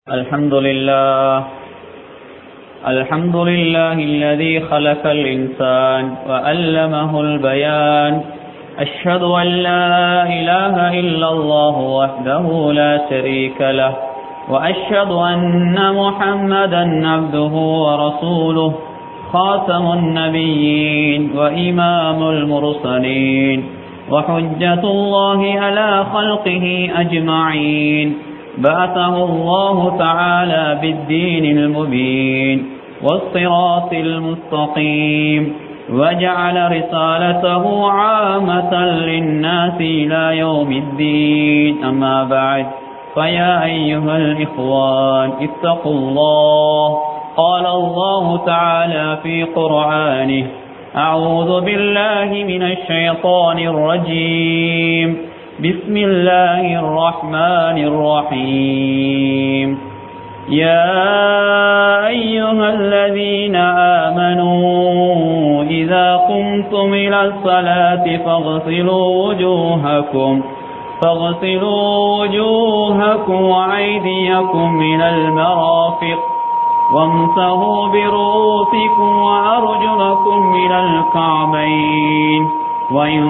الحمد لله الحمد لله الذي خلق الإنسان وألمه البيان أشهد أن لا إله إلا الله وحده لا شريك له وأشهد أن محمدا عبده ورسوله خاتم النبيين وإمام المرسلين وحجة الله على خلقه أجمعين بعثه الله تعالى بالدين المبين والصراط المستقيم وجعل رسالته عامة للناس إلى يوم الدين أما بعد فيا أيها الإخوان اتقوا الله قال الله تعالى في قرآنه أعوذ بالله من الشيطان الرجيم بسم الله الرحمن الرحيم يا أيها الذين آمنوا إذا قمتم إلى الصلاة فاغسلوا وجوهكم فاغسلوا وجوهكم وأيديكم من المرافق وامسحوا برؤوسكم وأرجلكم من الكعبين وإن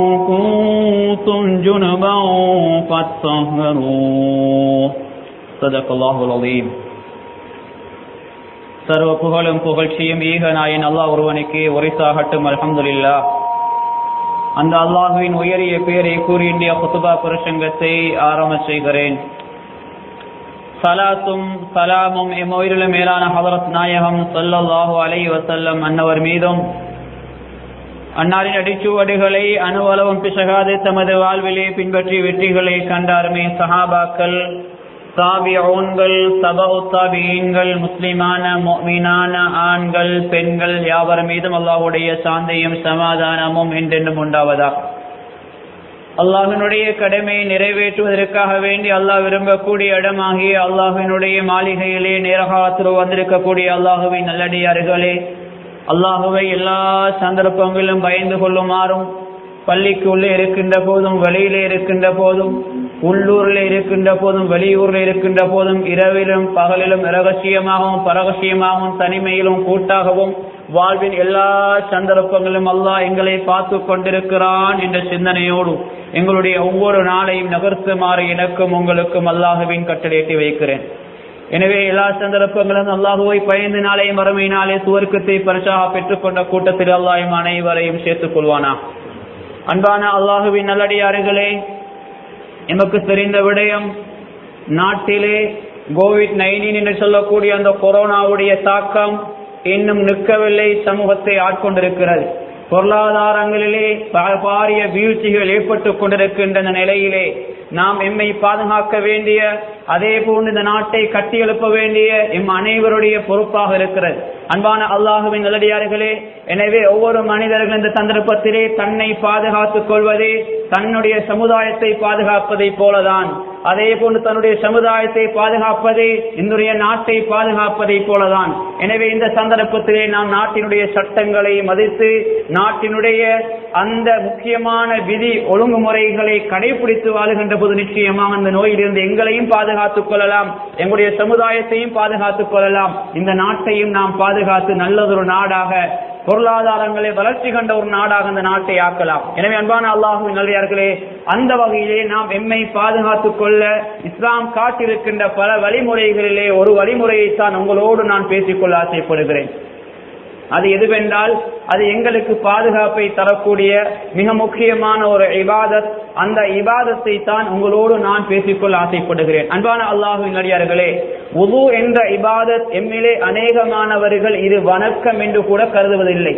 كنتم جنبا فاتطهروا صدق الله العظيم சர்வ புகழும் புகழ்ச்சியும் ஈக நாயன் அல்லாஹ் ஒருவனுக்கு ஒரிசாகட்டும் அல்ஹம்துலில்லா அந்த அல்லாஹுவின் உயரிய பெயரை கூறி இந்திய குத்துபா பிரசங்கத்தை ஆரம்ப செய்கிறேன் சலாத்தும் சலாமும் எம்முயிரிலும் மேலான ஹதரத் நாயகம் சொல்லல்லாஹு அலை வசல்லம் அன்னவர் மீதும் அன்னாரின் அடிச்சுவடுகளை அணுவளவும் பிசகாது தமது வாழ்விலே பின்பற்றி வெற்றிகளை கண்டாருமே சஹாபாக்கள் தாபியோன்கள் சபா தாபியன்கள் முஸ்லிமான மீனான ஆண்கள் பெண்கள் யாவர் மீதும் அல்லாஹுடைய சாந்தையும் சமாதானமும் என்றென்றும் உண்டாவதா அல்லாஹினுடைய கடமையை நிறைவேற்றுவதற்காக வேண்டி அல்லாஹ் விரும்பக்கூடிய இடமாகிய அல்லாஹினுடைய மாளிகையிலே நேரகாத்திரு வந்திருக்கக்கூடிய அல்லாஹுவின் நல்லடியார்களே அல்லாஹுவை எல்லா சந்தர்ப்பங்களிலும் பயந்து கொள்ளுமாறும் பள்ளிக்கு உள்ளே இருக்கின்ற போதும் வெளியிலே இருக்கின்ற போதும் உள்ளூரில் இருக்கின்ற போதும் வெளியூரில் இருக்கின்ற போதும் இரவிலும் பகலிலும் ரகசியமாகவும் பரகசியமாகவும் தனிமையிலும் கூட்டாகவும் வாழ்வின் எல்லா சந்தர்ப்பங்களும் அல்லாஹ் எங்களை பார்த்து கொண்டிருக்கிறான் என்ற சிந்தனையோடு எங்களுடைய ஒவ்வொரு நாளையும் நகர்த்துமாறு எனக்கும் உங்களுக்கும் அல்லாஹுவின் கட்டளையிட்டு வைக்கிறேன் எனவே எல்லா சந்தர்ப்பங்களும் அல்லாஹுவை பயந்து நாளையும் மறுமையினாலே சுவர்க்கத்தை பரிசாக பெற்றுக்கொண்ட கூட்டத்தில் அல்லாஹும் அனைவரையும் சேர்த்துக் கொள்வானா அன்பான அல்லாஹுவின் நல்லடியார்களே எமக்கு தெரிந்த விடயம் நாட்டிலே கோவிட் நைன்டீன் என்று சொல்லக்கூடிய அந்த கொரோனாவுடைய தாக்கம் இன்னும் நிற்கவில்லை சமூகத்தை ஆட்கொண்டிருக்கிறது பொருளாதாரங்களிலே பாரிய வீழ்ச்சிகள் ஏற்பட்டுக் கொண்டிருக்கின்ற நிலையிலே நாம் எம்மை பாதுகாக்க வேண்டிய அதே போன்று இந்த நாட்டை கட்டி எழுப்ப வேண்டிய எம் அனைவருடைய பொறுப்பாக இருக்கிறது அன்பான அல்லாஹுவின் நல்லடியார்களே எனவே ஒவ்வொரு மனிதர்கள் இந்த சந்தர்ப்பத்திலே தன்னை பாதுகாத்துக் கொள்வதே தன்னுடைய சமுதாயத்தை பாதுகாப்பதை போலதான் அதே போன்று தன்னுடைய சமுதாயத்தை பாதுகாப்பதே இன்றைய நாட்டை பாதுகாப்பதை போலதான் எனவே இந்த சந்தர்ப்பத்திலே நாம் நாட்டினுடைய சட்டங்களை மதித்து நாட்டினுடைய அந்த முக்கியமான விதி ஒழுங்குமுறைகளை கடைபிடித்து வாழுகின்ற போது நிச்சயமாக அந்த நோயிலிருந்து எங்களையும் பாதுகாத்துக் கொள்ளலாம் எங்களுடைய சமுதாயத்தையும் பாதுகாத்துக் கொள்ளலாம் இந்த நாட்டையும் நாம் பாதுகாத்து நல்லதொரு நாடாக பொருளாதாரங்களை வளர்ச்சி கண்ட ஒரு நாடாக இந்த நாட்டை ஆக்கலாம் எனவே அன்பான அல்லாஹுவின் நல்லியார்களே அந்த வகையிலே நாம் எம்மை பாதுகாத்துக் கொள்ள இஸ்லாம் காட்டிருக்கின்ற பல வழிமுறைகளிலே ஒரு வழிமுறையைத்தான் உங்களோடு நான் பேசிக்கொள்ள ஆசைப்படுகிறேன் அது எதுவென்றால் அது எங்களுக்கு பாதுகாப்பை தரக்கூடிய மிக முக்கியமான ஒரு இபாதத் அந்த இபாதத்தை தான் உங்களோடு நான் பேசிக்கொள்ள ஆசைப்படுகிறேன் அன்பான அல்லாஹுவின் நடிகார்களே உது என்ற இபாதத் எம்மிலே அநேகமானவர்கள் இது வணக்கம் என்று கூட கருதுவதில்லை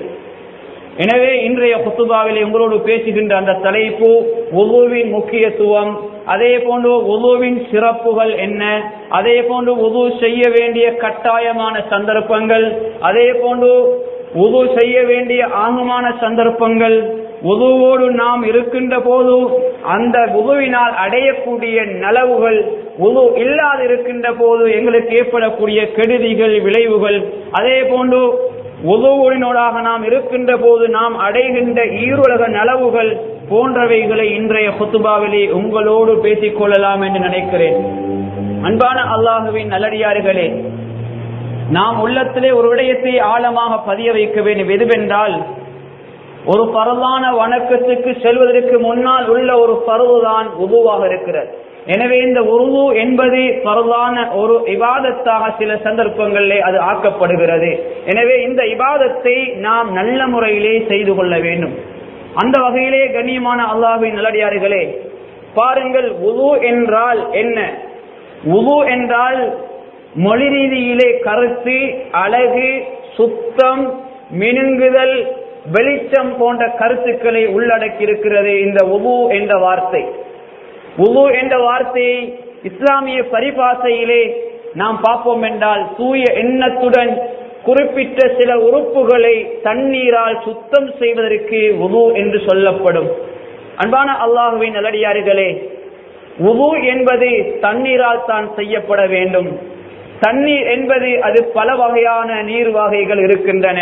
எனவே இன்றைய குத்துபாவிலே உங்களோடு பேசுகின்ற அந்த தலைப்பு உதுவின் முக்கியத்துவம் அதே போன்று உதுவின் சிறப்புகள் என்ன அதே போன்று உது செய்ய வேண்டிய கட்டாயமான சந்தர்ப்பங்கள் அதே போன்று உது செய்ய வேண்டிய ஆகமான சந்தர்ப்பங்கள் உதுவோடு நாம் இருக்கின்ற போது அந்த உதுவினால் அடையக்கூடிய நலவுகள் உது இல்லாது இருக்கின்ற போது எங்களுக்கு ஏற்படக்கூடிய கெடுதிகள் விளைவுகள் அதே போன்று உதவுடினோடாக நாம் இருக்கின்ற போது நாம் அடைகின்ற ஈருலக நலவுகள் போன்றவைகளை இன்றைய குத்துபாவிலே உங்களோடு பேசிக் கொள்ளலாம் என்று நினைக்கிறேன் அன்பான அல்லாஹுவின் நல்லடியார்களே நாம் உள்ளத்திலே ஒரு விடயத்தை ஆழமாக பதிய வைக்க வேண்டும் எதுவென்றால் ஒரு பரவான வணக்கத்துக்கு செல்வதற்கு முன்னால் உள்ள ஒரு பருவுதான் உருவாக இருக்கிறது எனவே இந்த உருவு என்பது பரவான ஒரு இபாதத்தாக சில சந்தர்ப்பங்களிலே அது ஆக்கப்படுகிறது எனவே இந்த இபாதத்தை நாம் நல்ல முறையிலே செய்து கொள்ள வேண்டும் அந்த வகையிலே கண்ணியமான அல்லாஹின் நல்லடியார்களே பாருங்கள் உது என்றால் என்ன உது என்றால் மொழி ரீதியிலே கருத்து அழகு சுத்தம் மினுங்குதல் வெளிச்சம் போன்ற கருத்துக்களை உள்ளடக்கி இருக்கிறது இந்த உபு என்ற வார்த்தை உபு என்ற வார்த்தையை இஸ்லாமிய பரிபாசையிலே நாம் பார்ப்போம் என்றால் தூய எண்ணத்துடன் குறிப்பிட்ட சில உறுப்புகளை தண்ணீரால் சுத்தம் செய்வதற்கு உபு என்று சொல்லப்படும் அன்பான அல்லாஹுவின் நல்லடியார்களே உபு என்பது தண்ணீரால் தான் செய்யப்பட வேண்டும் தண்ணீர் என்பது அது பல வகையான நீர் வகைகள் இருக்கின்றன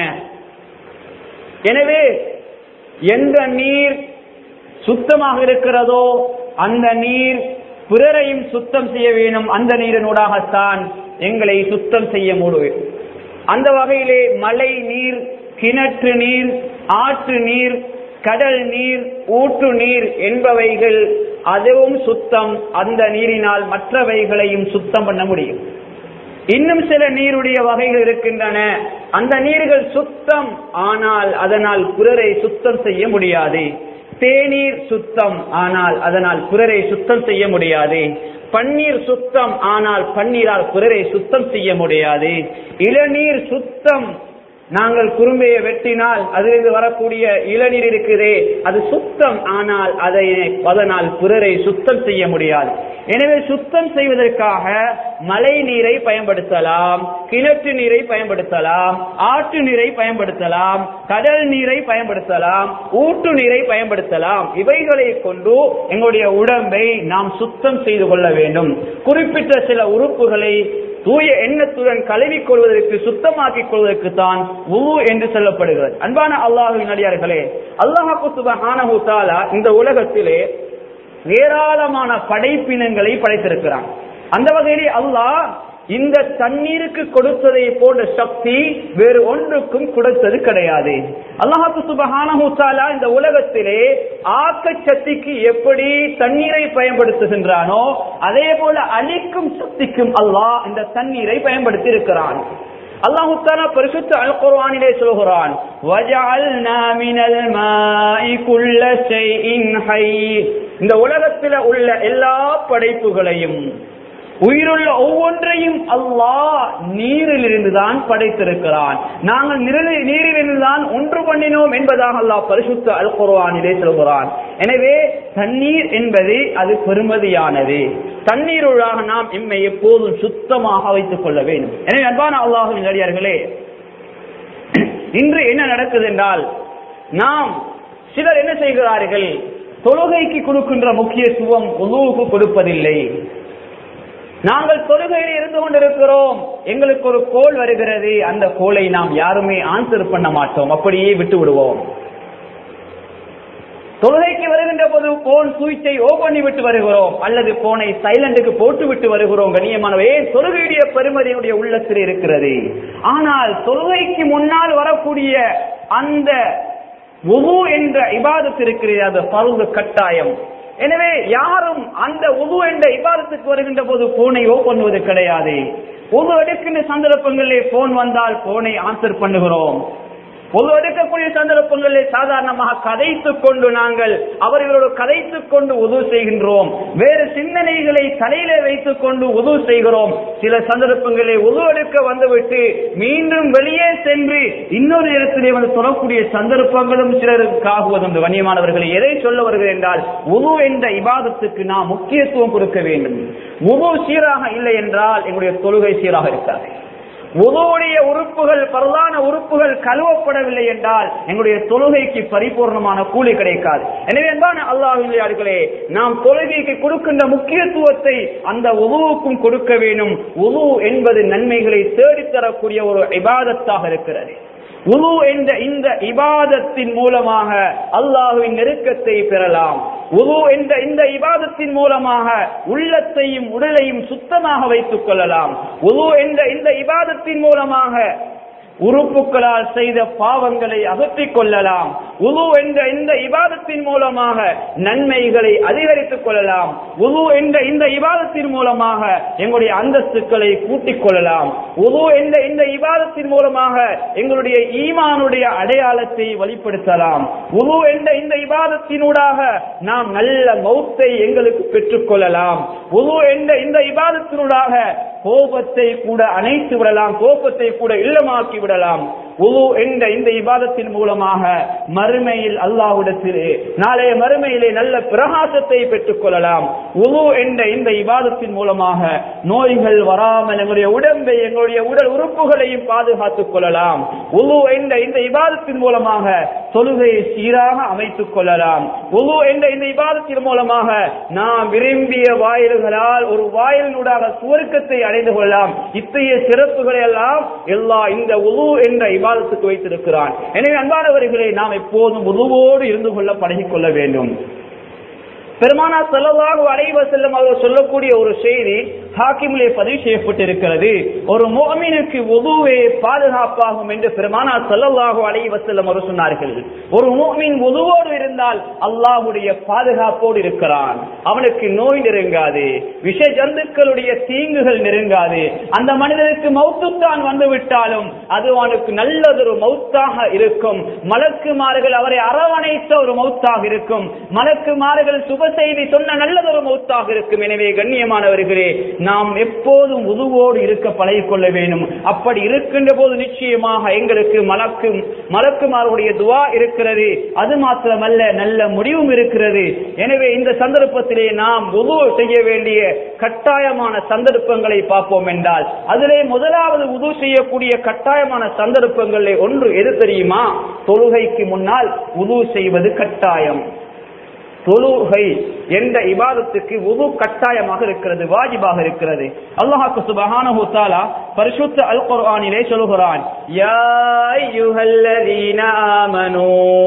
எனவே எந்த நீர் சுத்தமாக இருக்கிறதோ அந்த நீர் பிறரையும் சுத்தம் செய்ய வேண்டும் அந்த நீரினூடாகத்தான் எங்களை சுத்தம் செய்ய முடியும் அந்த வகையிலே மழை நீர் கிணற்று நீர் ஆற்று நீர் கடல் நீர் ஊற்று நீர் என்பவைகள் அதுவும் சுத்தம் அந்த நீரினால் மற்றவைகளையும் சுத்தம் பண்ண முடியும் இன்னும் சில நீருடைய வகைகள் இருக்கின்றன அந்த நீர்கள் சுத்தம் ஆனால் அதனால் பிறரை சுத்தம் செய்ய முடியாது தேநீர் சுத்தம் ஆனால் அதனால் பிறரை சுத்தம் செய்ய முடியாது பன்னீர் சுத்தம் ஆனால் பன்னீரால் பிறரை சுத்தம் செய்ய முடியாது இளநீர் சுத்தம் நாங்கள் குறும்பையை வெட்டினால் அதிலிருந்து வரக்கூடிய இளநீர் இருக்குதே அது சுத்தம் ஆனால் அதை அதனால் பிறரை சுத்தம் செய்ய முடியாது எனவே சுத்தம் செய்வதற்காக மழை நீரை பயன்படுத்தலாம் கிணற்று நீரை பயன்படுத்தலாம் ஆற்று நீரை பயன்படுத்தலாம் கடல் நீரை பயன்படுத்தலாம் ஊற்று நீரை பயன்படுத்தலாம் இவைகளை கொண்டு எங்களுடைய உடம்பை நாம் சுத்தம் செய்து கொள்ள வேண்டும் குறிப்பிட்ட சில உறுப்புகளை தூய எண்ணத்துடன் கழுவிக் கொள்வதற்கு சுத்தமாக்கிக் கொள்வதற்கு தான் உவு என்று சொல்லப்படுகிறது அன்பான அல்லாஹுவின் அடியார்களே அல்லாஹு சுபஹானஹு தஆலா இந்த உலகத்திலே ஏராளமான படைப்பினங்களை படைத்திருக்கிறான் அந்த வகையிலே அல்லாஹ் இந்த தண்ணீருக்கு கொடுத்ததை போன்ற சக்தி வேறு ஒன்றுக்கும் கொடுத்தது கிடையாது அல்லாஹு சுபஹானஹு தஆலா இந்த உலகத்திலே ஆக்க சக்திக்கு எப்படி தண்ணீரை பயன்படுத்துகின்றானோ அதே போல அழிக்கும் சக்திக்கும் அல்லாஹ் இந்த தண்ணீரை பயன்படுத்தி இருக்கிறான் அல்லாஹு தாலா பரிசுத்த அல் குர்ஆனிலே சொல்கிறான் வஜஅல்னா மினல் மாஇ குல்ல ஷைஇன் ஹை இந்த உலகத்தில் உள்ள எல்லா படைப்புகளையும் உயிருள்ள ஒவ்வொன்றையும் அல்லாஹ் நீரிலிருந்து தான் படைத்திருக்கிறான் நாங்கள் நீரிலிருந்து தான் ஒன்று பண்ணினோம் என்பதாக அல்லாஹ் பரிசுத்த அல் குர்ஆனிலே சொல்கிறான் எனவே தண்ணீர் என்பது அது பெருமதியானது தண்ணீருள்ளாக நாம் எம்மை எப்போதும் சுத்தமாக வைத்துக் கொள்ள வேண்டும் எனவே அன்பான அல்லாஹின் நடிகார்களே இன்று என்ன நடக்குது என்றால் நாம் சிலர் என்ன செய்கிறார்கள் தொழுகைக்கு கொடுக்கின்ற முக்கியத்துவம் உணவுக்கு கொடுப்பதில்லை நாங்கள் தொழுகையில் இருந்து கொண்டிருக்கிறோம் எங்களுக்கு ஒரு கோல் வருகிறது அந்த கோலை நாம் யாருமே ஆன்சர் பண்ண மாட்டோம் அப்படியே விட்டு விடுவோம் தொழுகைக்கு வருகின்ற போது போன் சுவிட்சை ஓ பண்ணி விட்டு வருகிறோம் அல்லது போனை சைலண்டுக்கு போட்டு விட்டு வருகிறோம் கண்ணியமானவே தொழுகையுடைய பெருமதியுடைய உள்ளத்தில் இருக்கிறது ஆனால் தொழுகைக்கு முன்னால் வரக்கூடிய அந்த உபு என்ற இபாதத்து இருக்கிறது அது பருவ கட்டாயம் எனவே யாரும் அந்த உது என்ற இபாதத்துக்கு வருகின்ற போது போனை ஓ பண்ணுவது கிடையாது உது எடுக்கின்ற சந்தர்ப்பங்களிலே போன் வந்தால் போனை ஆன்சர் பண்ணுகிறோம் பொது எடுக்கக்கூடிய சந்தர்ப்பங்களில் சாதாரணமாக கதைத்துக் கொண்டு நாங்கள் அவர்களோடு கதைத்துக் கொண்டு உதவு செய்கின்றோம் வேறு சிந்தனைகளை தலையில வைத்துக் கொண்டு உதவு செய்கிறோம் சில சந்தர்ப்பங்களில் உதவு எடுக்க வந்துவிட்டு மீண்டும் வெளியே சென்று இன்னொரு இடத்திலே வந்து தொடரக்கூடிய சந்தர்ப்பங்களும் சிலருக்கு ஆகுவதுண்டு கண்ணியமானவர்களை எதை சொல்ல வருகிறேன் என்றால் உது என்ற இபாதத்துக்கு நாம் முக்கியத்துவம் கொடுக்க வேண்டும் உது சீராக இல்லை என்றால் எங்களுடைய தொழுகை சீராக இருக்காது உதவுடைய உறுப்புகள் பிரதான உறுப்புகள் கழுவப்படவில்லை என்றால் எங்களுடைய தொழுகைக்கு பரிபூர்ணமான கூலி கிடைக்காது எனவே அன்பான அல்லாஹிலே நாம் தொழுகைக்கு கொடுக்கின்ற முக்கியத்துவத்தை அந்த உதவுக்கும் கொடுக்க வேண்டும் உது என்பது நன்மைகளை தேடித்தரக்கூடிய ஒரு இபாதத்தாக இருக்கிறது உது என்ற இந்த இபாதத்தின் மூலமாக அல்லாஹுவின் நெருக்கத்தை பெறலாம் உது என்ற இந்த இபாதத்தின் மூலமாக உள்ளத்தையும் உடலையும் சுத்தமாக வைத்துக் கொள்ளலாம் உது என்ற இந்த இபாதத்தின் மூலமாக உறுப்புகளால் செய்த பாவங்களை அகற்றிக் கொள்ளலாம் உது என்ற இந்த இபாதத்தின் மூலமாக நன்மைகளை அதிகரித்துக் கொள்ளலாம் உது என்ற இந்த இபாதத்தின் மூலமாக எங்களுடைய அந்தஸ்துக்களை கூட்டிக் கொள்ளலாம் உது என்ற இந்த இபாதத்தின் மூலமாக எங்களுடைய ஈமானுடைய அடையாளத்தை வெளிப்படுத்தலாம் உது என்ற இந்த இபாதத்தினூடாக நாம் நல்ல மௌத்தை எங்களுக்கு பெற்றுக் கொள்ளலாம் உது என்ற இந்த இபாதத்தினூடாக கோபத்தை கூட அணைத்து விடலாம் கோபத்தை கூட இல்லமாக்கி விடலாம் உது என்ற இந்த இபாதத்தின் மூலமாக மறுமையில் அல்லாஹ்விடத்திலே நாளைய மறுமையிலே நல்ல பிரகாசத்தை பெற்றுக் கொள்ளலாம் உது என்ற இந்த இபாதத்தின் மூலமாக நோய்கள் வராமல் எங்களுடைய உடம்பை எங்களுடைய உடல் உறுப்புகளையும் பாதுகாத்துக் கொள்ளலாம் உது என்ற இந்த இபாதத்தின் மூலமாக தொழுகையை சீராக அமைத்துக் கொள்ளலாம் உது என்ற இந்த இபாதத்தின் மூலமாக நாம் விரும்பிய வாயில்களால் ஒரு வாயிலினூடாக சுவர்க்கத்தை அடைந்து கொள்ளலாம் இத்தகைய சிறப்புகளை எல்லாம் எல்லா இந்த உது என்ற இபாதத்துக்கு வைத்திருக்கிறான் எனவே அன்பானவர்களை நாம் எப்போதும் உதுவோடு இருந்து கொள்ள பழகிக் கொள்ள வேண்டும் பெருமானா செல்லவாக அலைவ செல்லும் அவர் சொல்லக்கூடிய ஒரு செய்தி ஹாக்கிமிலே பதிவு செய்யப்பட்டிருக்கிறது ஒரு மோமினுக்கு உதுவே பாதுகாப்பாகும் என்று பெருமானா செல்லவாக அலைவ செல்லும் அவர் சொன்னார்கள் ஒரு மோமின் உதுவோடு இருந்தால் அல்லாஹுடைய பாதுகாப்போடு இருக்கிறான் அவனுக்கு நோய் நெருங்காது விஷ ஜந்துக்களுடைய தீங்குகள் நெருங்காது அந்த மனிதனுக்கு மௌத்துத்தான் வந்து விட்டாலும் அது அவனுக்கு நல்லதொரு மௌத்தாக இருக்கும் மலக்குமார்கள் அவரை அரவணைத்த ஒரு மௌத்தாக இருக்கும் மலக்குமார்கள் சுப செய்தி சொன்ன நல்லதொரு மௌத்தாக இருக்கும் எனவே கண்ணியமானவர்களே நாம் எப்போதும் உதுவோடு இருக்க பழகிக் கொள்ள வேண்டும் அப்படி இருக்கின்ற போது நிச்சயமாக எங்களுக்கு மலக்கு மலக்குமாருடைய துவா இருக்கிறது அது மாத்திரமல்ல நல்ல முடிவும் இருக்கிறது எனவே இந்த சந்தர்ப்பத்திலே நாம் உது செய்ய வேண்டிய கட்டாயமான சந்தர்ப்பங்களை பார்ப்போம் என்றால் அதிலே முதலாவது உது செய்யக்கூடிய கட்டாயமான சந்தர்ப்பங்களில் ஒன்று எது தெரியுமா தொழுகைக்கு முன்னால் உது செய்வது கட்டாயம் தொழுகை என்ற இபாதத்துக்கு உது கட்டாயமாக இருக்கிறது வாஜிபாக இருக்கிறது அல்லாஹாக்கு சுபஹானஹு தஆலா பரிசுத்த அல் குர்ஆனிலே சொல்கிறான் யா அய்யுஹல்லதீன ஆமனூ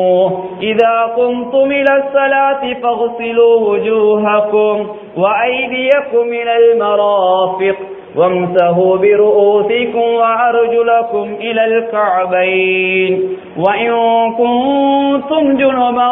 இதா கும்தும் இலஸ் ஸலாத்தி ஃபக்ஸிலூ wujuhakum وأيديكم إلى المرافق وامسحوا برؤوسكم وأرجلكم إلى الكعبين وإن كنتم جنبا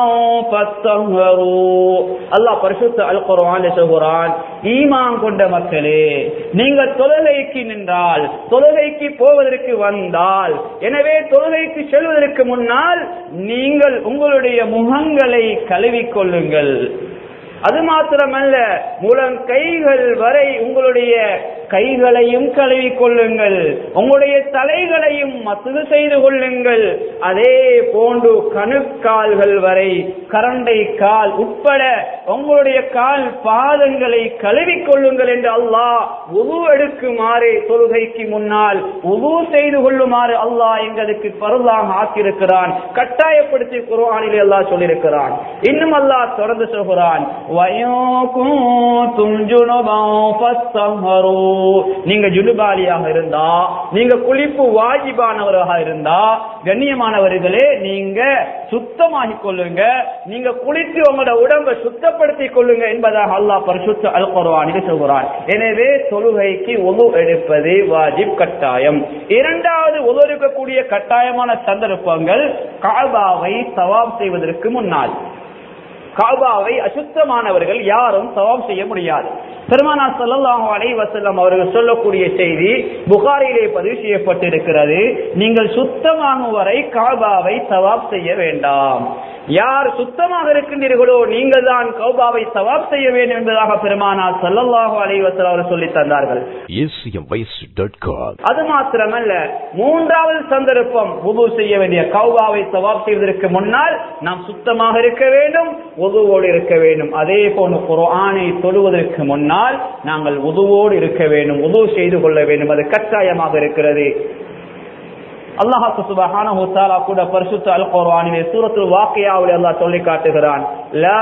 فاستهروا الله பரிசுத்த அல் குர்ஆன் சொல்கிறான் ஈமான் கொண்ட மக்களே நீங்கள் தொழுகைக்கு நின்றால் தொழுகைக்கு போவதற்கு வந்தால் எனவே தொழுகைக்கு செல்வதற்கு முன்னால் நீங்கள் உங்களுடைய முகங்களை கழுவிக் கொள்ளுங்கள் அது மாத்திரமல்ல முழங்கைகள் வரை உங்களுடைய கைகளையும் கழுவிக் கொள்ளுங்கள் உங்களுடைய தலைகளையும் மசூது செய்து கொள்ளுங்கள் அதே போன்று கணுக்கால்கள் வரை கரண்டை கால் உட்பட உங்களுடைய கால் பாதங்களை கழுவிக் கொள்ளுங்கள் என்று அல்லாஹ் உது எடுக்குமாறு தொழுகைக்கு முன்னால் உது செய்து கொள்ளுமாறு அல்லாஹ் எங்களுக்கு பருளாக ஆக்கியிருக்கிறான் கட்டாயப்படுத்தி குர்ஆனிலே அல்லாஹ் சொல்லியிருக்கிறான் இன்னும் அல்லாஹ் தொடர்ந்து சொல்கிறான் நீங்க ஜுனுபாலியாக இருந்தா நீங்க குளிப்பு வாஜிபானவராக இருந்தா கண்ணியமானவர்களே நீங்க சுத்தமாகி கொள்ளுங்க நீங்க குளித்து உங்களோட உடம்பை சுத்தப்படுத்தி கொள்ளுங்க என்பதாக அல்லாஹ் பரிசுத்த அல் குர்ஆனில் சொல்கிறான் எனவே தொழுகைக்கு ஒழு எடுப்பது வாஜிப் கட்டாயம் இரண்டாவது ஒழு எடுக்கக்கூடிய கட்டாயமான சந்தர்ப்பங்கள் காபாவை தவாப் செய்வதற்கு முன்னால் காபாவை அசுத்தமானவர்கள் யாரும் தவாப் செய்ய முடியாது பெருமானா ஸல்லல்லாஹு அலைஹி வஸல்லம் அவர்கள் சொல்லக்கூடிய செய்தி புகாரிலே பதிவு செய்யப்பட்டிருக்கிறது நீங்கள் சுத்தமாகும் வரை காபாவை தவாப் செய்ய வேண்டாம் யார் சுத்தமாக இருக்கின்றீர்களோ நீங்கள் தான் கௌபாவை தவாப் செய்ய வேண்டும் என்பதாக பெருமானா ஸல்லல்லாஹு அலைஹி வஸல்லம் அவர்கள் சொல்லி தந்தார்கள் acmvoice.com. அது மாத்திரமல்ல மூன்றாவது சந்தர்ப்பம் உது செய்ய வேண்டிய கௌபாவை தவாப் செய்வதற்கு முன்னால் நாம் சுத்தமாக இருக்க வேண்டும் உதுவோடு இருக்க வேண்டும் அதே போன்று குர்ஆனை தொழுவதற்கு முன்னால் நாங்கள் உதுவோடு இருக்க வேண்டும் உது செய்து கொள்ள வேண்டும் அது கட்டாயமாக இருக்கிறது அல்லாஹு சுபஹானஹு தஆலா கூட பரிசுத்த அல் குர்ஆனிலே சூரத்துல் வாக்கியாவில் அல்லாஹ் சொல்லி காட்டுகிறான் லா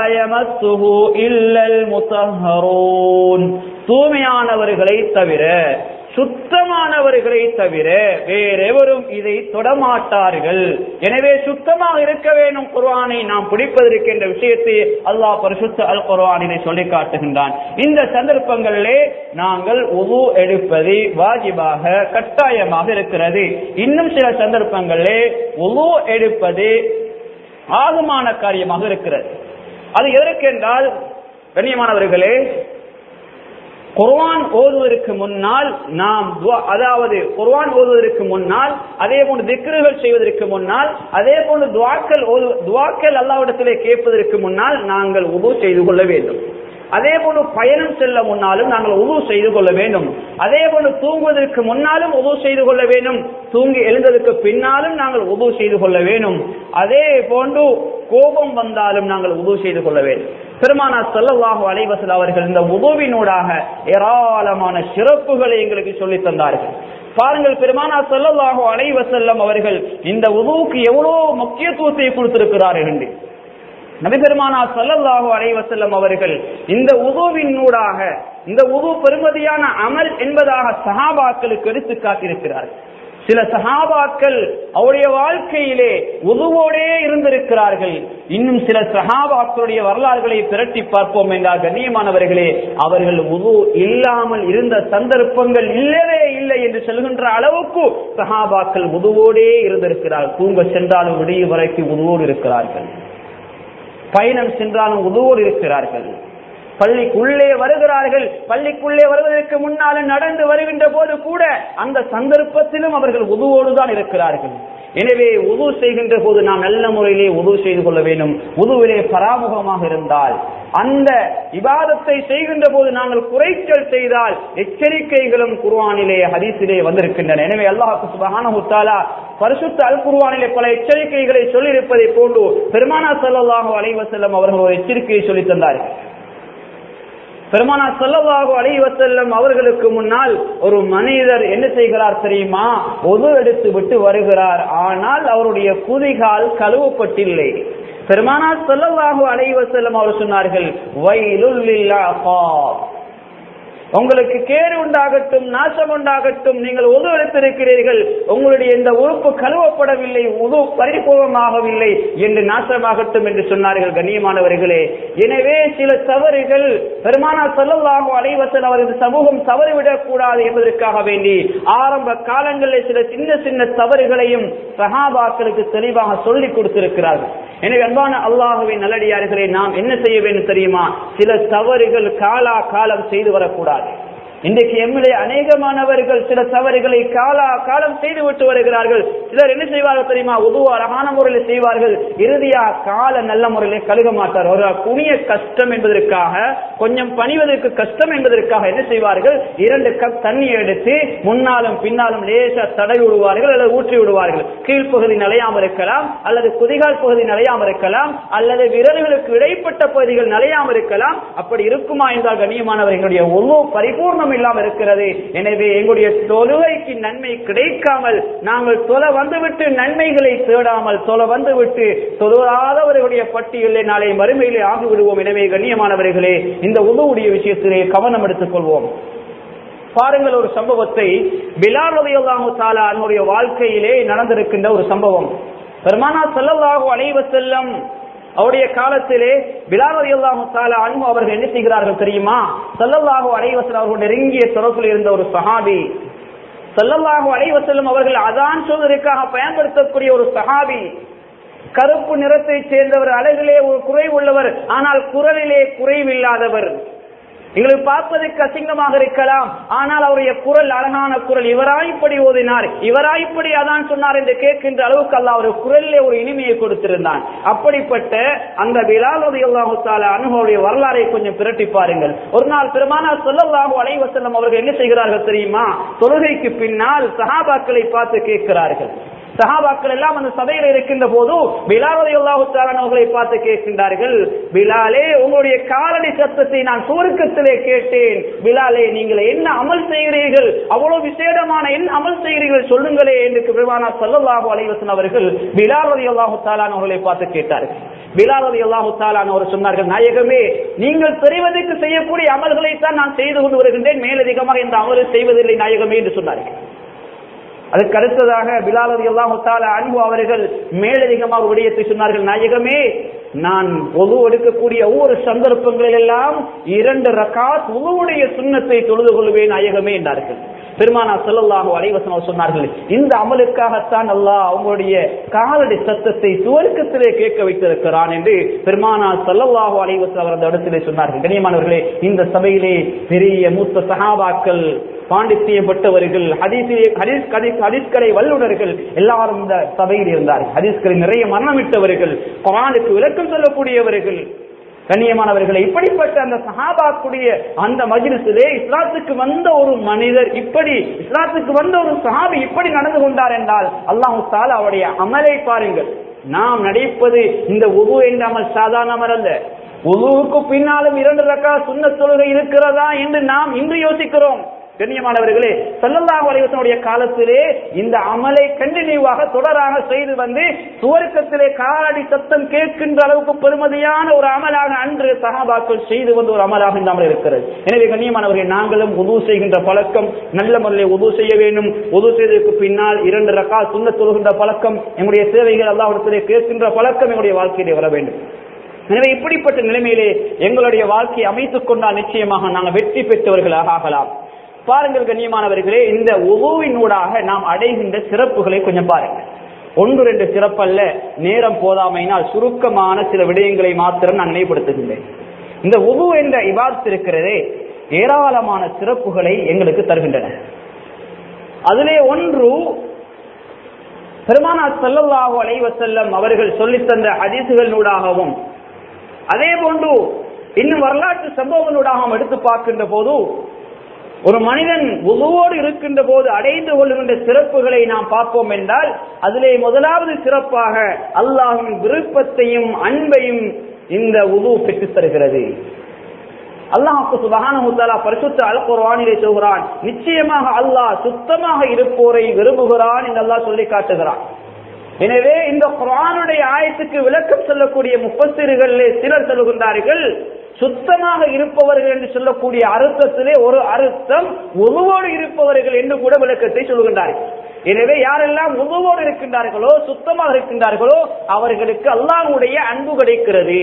யமஸ்ஸுஹு இல்லல் முத்தஹ்ஹரூன் தூய்மையானவர்களை தவிர சுத்தமானவர்களை தவிர வேறெவரும் இதை தொடமாட்டார்கள் எனவே சுத்தமாக இருக்க வேண்டும் குர்ஆனை நாம் பிடிப்பதற்கு என்ற விஷயத்தை அல்லாஹ் பரிசுத்த அல் குர்ஆனிலே சொல்லி காட்டுகின்றான் இந்த சந்தர்ப்பங்களிலே நாங்கள் உது எடுப்பது வாஜிபாக கட்டாயமாக இருக்கிறது இன்னும் சில சந்தர்ப்பங்களிலே உது எடுப்பது ஆகுமான காரியமாக இருக்கிறது அது எதற்கென்றால் கண்ணியமானவர்களே குர்ஆன் ஓதுவதற்கு முன்னால் நாம் துவா- அதாவது குர்ஆன் ஓதுவதற்கு முன்னால் அதே போன்று திக்ருகள் செய்வதற்கு முன்னால் அதே போன்று துவாக்கள் ஓது துவாக்கள் அல்லாவிடத்திலே கேட்பதற்கு முன்னால் நாங்கள் உது செய்து கொள்ள வேண்டும் அதே போன்று பயணம் செல்ல முன்னாலும் நாங்கள் உது செய்து கொள்ள வேண்டும் அதே போன்று தூங்குவதற்கு முன்னாலும் உது செய்து கொள்ள வேண்டும் தூங்கி எழுந்ததற்கு பின்னாலும் நாங்கள் உது செய்து கொள்ள வேண்டும் அதே போன்று கோபம் வந்தாலும் நாங்கள் உது செய்து கொள்ள வேண்டும் பெருமானா ஸல்லல்லாஹு அலைஹி வஸல்லம் அவர்கள் இந்த உதுவினூடாக ஏராளமான சிறப்புகளை எங்களுக்கு சொல்லித் தந்தார்கள் பாருங்கள் பெருமானா ஸல்லல்லாஹு அலைஹி வஸல்லம் அவர்கள் இந்த உதுவுக்கு எவ்வளவு முக்கியத்துவத்தை கொடுத்திருக்கிறார்கள் என்று நபி பெருமானா ஸல்லல்லாஹு அலைஹி வஸல்லம் அவர்கள் இந்த உதுவினூடாக இந்த உது பெருமதியான அமல் என்பதாக சஹாபாக்களுக்கு எடுத்து காட்டியிருக்கிறார்கள் சில சஹாபாக்கள் அவருடைய வாழ்க்கையிலே உதுவோடே இருந்திருக்கிறார்கள் இன்னும் சில சஹாபாக்களுடைய வரலாறுகளை திரட்டி பார்ப்போம் என்றால் கண்ணியமானவர்களே அவர்கள் உது இல்லாமல் இருந்த சந்தர்ப்பங்கள் இல்லவே இல்லை என்று சொல்கின்ற அளவுக்கு சஹாபாக்கள் உதுவோடே இருந்திருக்கிறார்கள் தூங்க சென்றாலும் விடிய வரைக்கும் உதுவோடு இருக்கிறார்கள் பயணம் சென்றாலும் உதவோடு இருக்கிறார்கள் பள்ளிக்குள்ளே வருகிறார்கள் பள்ளிக்குள்ளே வருவதற்கு முன்னாலும் நடந்து வருகின்ற போது கூட அந்த சந்தர்ப்பத்திலும் அவர்கள் உதுவோடு தான் இருக்கிறார்கள் எனவே உது செய்கின்ற போது நாம் நல்ல முறையிலே உது செய்து கொள்ள வேண்டும் உதுவிலே பராமுகமாக இருந்தால் அந்த இபாதத்தை செய்கின்ற போது நாங்கள் குறைச்சல் செய்தால் எச்சரிக்கைகளும் குர்ஆனிலே ஹதீஸிலே வந்திருக்கின்றன எனவே அல்லாஹ் சுபஹானஹு தஆலா பரிசுத்த அல் குர்ஆனிலே பல எச்சரிக்கைகளை சொல்லியிருப்பதை போன்று பெருமானா ஸல்லல்லாஹு அலைஹி வஸல்லம் அவர்கள் ஒரு எச்சரிக்கையை சொல்லித் தந்தார்கள் பெருமானா ஸல்லல்லாஹு அலைஹி வஸல்லம் அவர்களுக்கு முன்னால் ஒரு மனிதர் என்ன செய்கிறார் தெரியுமா ஒது எடுத்து விட்டு வருகிறார் ஆனால் அவருடைய குதிகால் கழுவப்பட்டில்லை பெருமானா ஸல்லல்லாஹு அலைஹி வஸல்லம் அவர் சொன்னார்கள் வயலுல் லில் அஃபாப் உங்களுக்கு கேடு உண்டாகட்டும் நாசம் உண்டாகட்டும் நீங்கள் உது எடுத்திருக்கிறீர்கள் உங்களுடைய இந்த உறுப்பு கழுவப்படவில்லை உது பரிபூர்வமாகவில்லை என்று நாசமாகட்டும் என்று சொன்னார்கள் கண்ணியமானவர்களே எனவே சில தவறுகள் பெருமானா சொல்லலாகும் அலைவசல் அவரது சமூகம் தவறிவிடக் கூடாது என்பதற்காக வேண்டி ஆரம்ப காலங்களில் சில சின்ன சின்ன தவறுகளையும் சஹாபாக்களுக்கு தெளிவாக சொல்லிக் கொடுத்திருக்கிறார்கள் எனவே அன்பான அல்லாஹுவின் நல்லடியார்களே நாம் என்ன செய்ய வேண்டும் தெரியுமா சில தவறுகள் காலா காலம் செய்து வரக்கூடாது இன்றைக்கு எம்மிலே அநேகமானவர்கள் சில தவறுகளை காலா காலம் செய்து விட்டு வருகிறார்கள் சிலர் என்ன செய்வார்கள் தெரியுமா உதுவ அழகான முறையில் செய்வார்கள் இறுதியா கால நல்ல முறையில் கழுக மாட்டார் ஒரு குனிய கஷ்டம் என்பதற்காக கொஞ்சம் பணிவதற்கு கஷ்டம் என்பதற்காக என்ன செய்வார்கள் இரண்டு கப் தண்ணி எடுத்து முன்னாலும் பின்னாலும் லேசா தடவி விடுவார்கள் அல்லது ஊற்றி விடுவார்கள் கீழ்ப்பகுதி நலையாமல் இருக்கலாம் அல்லது குதிகால் பகுதி நலையாமல் இருக்கலாம் அல்லது விரல்களுக்கு இடைப்பட்ட பகுதிகள் நலையாமல் இருக்கலாம் அப்படி இருக்குமா என்றால் கண்ணியமானவர்களுடைய ஒவ்வொரு பரிபூர்ணம் இல்லாமல் இருக்கிறது எனவே எங்களுடைய தொழுகைக்கு நன்மை கிடைக்காமல் நாங்கள் தொலை வந்துவிட்டு நன்மைகளை தேடாமல் தொலை வந்துவிட்டு தொழுவாதவர்களுடைய பட்டியலை நாளை மறுமையிலே ஆகிவிடுவோம் எனவே கண்ணியமானவர்களே இந்த உதவுடைய விஷயத்திலே கவனம் எடுத்துக் கொள்வோம் பாருங்கள் ஒரு சம்பவத்தை பிலால் ரலியல்லாஹு தஆலா அவருடைய வாழ்க்கையிலே நடந்திருக்கின்ற ஒரு சம்பவம் பெருமானா ஸல்லல்லாஹு அலைஹி வஸல்லம் அவருடைய காலத்திலே பிலால் ரலியல்லாஹு தஆலா அன்ஹு அவர்கள் என்ன செய்கிறார்கள் தெரியுமா ஸல்லல்லாஹு அலைஹி வஸல்லம் அவர்கள் நெருங்கிய தொடர்பில் இருந்த ஒரு சஹாபி ஸல்லல்லாஹு அலைஹி வஸல்லம் அவர்கள் அதான் சொல்வதற்காக பயன்படுத்தக்கூடிய ஒரு சஹாபி கருப்பு நிறத்தை சேர்ந்தவர் அழகிலே ஒரு குறை உள்ளவர் ஆனால் குரலிலே குறைவில்லாதவர் எங்களுக்கு பார்ப்பதற்கு அசிங்கமாக இருக்கலாம் ஆனால் அவருடைய குரல் அழகான குரல் இவராய்ப்படி ஓதினார் இவராய்ப்படி அதான் சொன்னார் என்று கேட்கின்ற அளவுக்கு அல்ல அவர் குரலிலே ஒரு இனிமையை கொடுத்திருந்தான் அப்படிப்பட்ட அந்த பிலால் அல்லாஹு தாலா அனுபவடைய வரலாறை கொஞ்சம் பிரட்டி பாருங்கள் ஒரு நாள் பெருமானார் சொல்லல்லாஹு அலைவசல்லம் அவர்கள் என்ன செய்கிறார்கள் தெரியுமா தொழுகைக்கு பின்னால் சஹாபாக்களை பார்த்து கேட்கிறார்கள் சஹாபாக்கள் எல்லாம் அந்த சபையில் இருக்கின்ற போது பிலாலை அவர்களை பார்த்து கேட்கின்றார்கள் பிலாலே உங்களுடைய காலடி சத்தத்தை நான் சுருக்கத்திலே கேட்டேன் பிலாலே நீங்கள் என்ன அமல் செய்கிறீர்கள் அவ்வளவு விசேடமான என்ன அமல் செய்கிறீர்கள் சொல்லுங்களே என்று பெருமானா சல்லல்லாஹு அலைவசன் அவர்கள் பிலால் அலி அல்லாஹு அவர்களை பார்த்து கேட்டார்கள் பிலால் அலி அல்லாஹு அவர் சொன்னார்கள் நாயகமே நீங்கள் தெரிவதற்கு செய்யக்கூடிய அமல்களை தான் நான் செய்து கொண்டு வருகின்றேன் மேலதிகமாக இந்த அமலை செய்வதில்லை நாயகமே என்று சொன்னார்கள் அதுக்கு அடுத்ததாக பிலால் அலி அல்லாஹு அன்பு அவர்கள் மேலதிகமாக விடயத்தை சொன்னார்கள் நாயகமே நான் ஒது எடுக்கக்கூடிய ஒவ்வொரு சந்தர்ப்பங்களில் எல்லாம் இரண்டு ரகாத் உங்களுடைய சுண்ணத்தை தொழுது கொள்வேன் நாயகமே என்றார்கள் பெருமானா சொல்லல்லாஹு அலைவசம் சொன்னார்கள் இந்த அமலுக்காகத்தான் அல்லாஹ் அவங்களுடைய காலடி சத்தத்தை சுவர்க்கத்திலே கேட்க வைத்திருக்கிறான் என்று பெருமானா சொல்லல்லாஹு அலைவசம் அவர் அந்த இடத்திலே சொன்னார்கள் கண்ணியமானவர்களே இந்த சபையிலே பெரிய மூத்த சகாபாக்கள் பாண்டித்தியப்பட்டவர்கள் ஹதீஸிலே ஹதீஸ் ஹதீஸ் ஹதீஸ்கரை வல்லுநர்கள் எல்லாரும் இந்த சபையில் இருந்தார்கள் ஹதீஸ்களை நிறைய மரணமிட்டவர்கள் குரானுக்கு விளக்கம் சொல்லக்கூடியவர்கள் கண்ணியமானவர்களை இப்படிப்பட்ட அந்த சஹாபாக்குடைய அந்த மஜிலிசிலே இஸ்லாத்துக்கு வந்த ஒரு மனிதர் இப்படி இஸ்லாத்துக்கு வந்த ஒரு சஹாபி இப்படி நடந்து கொண்டார் என்றால் அல்லாஹு தால அவருடைய அமலை பாருங்கள் நாம் நடிப்பது இந்த உது என்ற அமல் சாதாரண அமல் அல்ல உதுவுக்கு பின்னாலும் இரண்டு ரக்கா சுண்ண தொழுகை இருக்கிறதா என்று நாம் இன்று யோசிக்கிறோம் கண்ணியமானவர்களே சல்லல்லாஹு அலைவசனுடைய காலத்திலே இந்த அமலை கண்டினியூவாக தொடராக செய்து வந்து சுவர்க்கத்திலே காலடி சத்தம் கேட்கின்ற அளவுக்கு பெருமதியான ஒரு அமலாக அன்று சகாபாக்கள் செய்து வந்த ஒரு அமலாக இந்த அமல் இருக்கிறது எனவே கண்ணியமானவர்கள் நாங்களும் உது செய்கின்ற பழக்கம் நல்ல முறையில் உது செய்ய வேண்டும் உது செய்ததற்கு பின்னால் இரண்டு ரக்கா சுண்ண தொழுகின்ற பழக்கம் எங்களுடைய சேவைகள் அல்லாஹிடத்திலே கேட்கின்ற பழக்கம் எங்களுடைய வாழ்க்கையிலே வர வேண்டும் எனவே இப்படிப்பட்ட நிலைமையிலே எங்களுடைய வாழ்க்கையை அமைத்துக் கொண்டால் நிச்சயமாக நாங்கள் வெற்றி பெற்றவர்களாக ஆகலாம் பாருங்கள் கண்ணியமானவர்களே இந்த உபுவினூடாக நாம் அடைகின்ற சிறப்புகளை கொஞ்சம் பாருங்கள் ஒன்று ரெண்டு சிறப்பல்ல நேரம் போதாமையினால் சுருக்கமான சில விடயங்களை மாத்திரம் நான் நினைவுபடுத்துகின்றேன் இந்த உபு என்ற இபாத் இருக்கிறதே ஏராளமான சிறப்புகளை எங்களுக்கு தருகின்றன அதிலே ஒன்று பெருமானா சல்லல்லாஹு அலைவசல்லம் அவர்கள் சொல்லித்தந்த ஹதீசுகளினூடாகவும் அதே போன்று இன்னும் வரலாற்று சம்பவங்களூடாகவும் எடுத்து பார்க்கின்ற போது ஒரு மனிதன் உதுவோடு இருக்கின்ற போது அடைந்து கொள்கின்ற சிறப்புகளை நாம் பார்ப்போம் என்றால் அதிலே முதலாவது சிறப்பாக அல்லாஹின் விருப்பத்தையும் அன்பையும் இந்த உது பெற்றுத் தருகிறது அல்லாஹுக்கு சுபகான பரிசுத்த அல் குர்வானிலே சொல்கிறான் நிச்சயமாக அல்லாஹ் சுத்தமாக இருப்போரை விரும்புகிறான் என்று அல்லாஹ் சொல்லி காட்டுகிறான் எனவே இந்த குரானுடைய ஆயத்துக்கு விளக்கம் சொல்லக்கூடிய முப்பத்திரிகளிலே சிலர் சொல்லுகின்றார்கள் சுத்தமாக இருப்பவர்கள் என்று சொல்லக்கூடிய அர்த்தத்திலே ஒரு அர்த்தம் உருவோடு இருப்பவர்கள் என்று கூட விளக்கத்தை சொல்லுகின்றார்கள் எனவே யாரெல்லாம் உருவோடு இருக்கின்றார்களோ சுத்தமாக இருக்கின்றார்களோ அவர்களுக்கு அல்லாஹுடைய அன்பு கிடைக்கிறது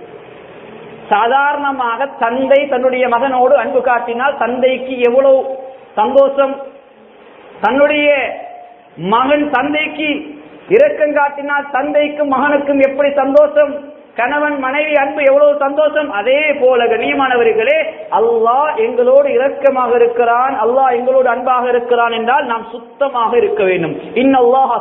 சாதாரணமாக தந்தை தன்னுடைய மகனோடு அன்பு காட்டினால் தந்தைக்கு எவ்வளவு சந்தோஷம் தன்னுடைய மகன் தந்தைக்கு இரக்கம் காட்டினால் தந்தைக்கும் மகனுக்கும் எப்படி சந்தோஷம் கணவன் மனைவி அன்பு எவ்வளவு சந்தோஷம் அதே போல கண்ணியமானவர்களே அல்லாஹ் எங்களோடு இரக்கமாக இருக்கிறான் அல்லாஹ் எங்களோடு அன்பாக இருக்கிறான் என்றால் நாம் சுத்தமாக இருக்க வேண்டும் இன்னல்லாஹ்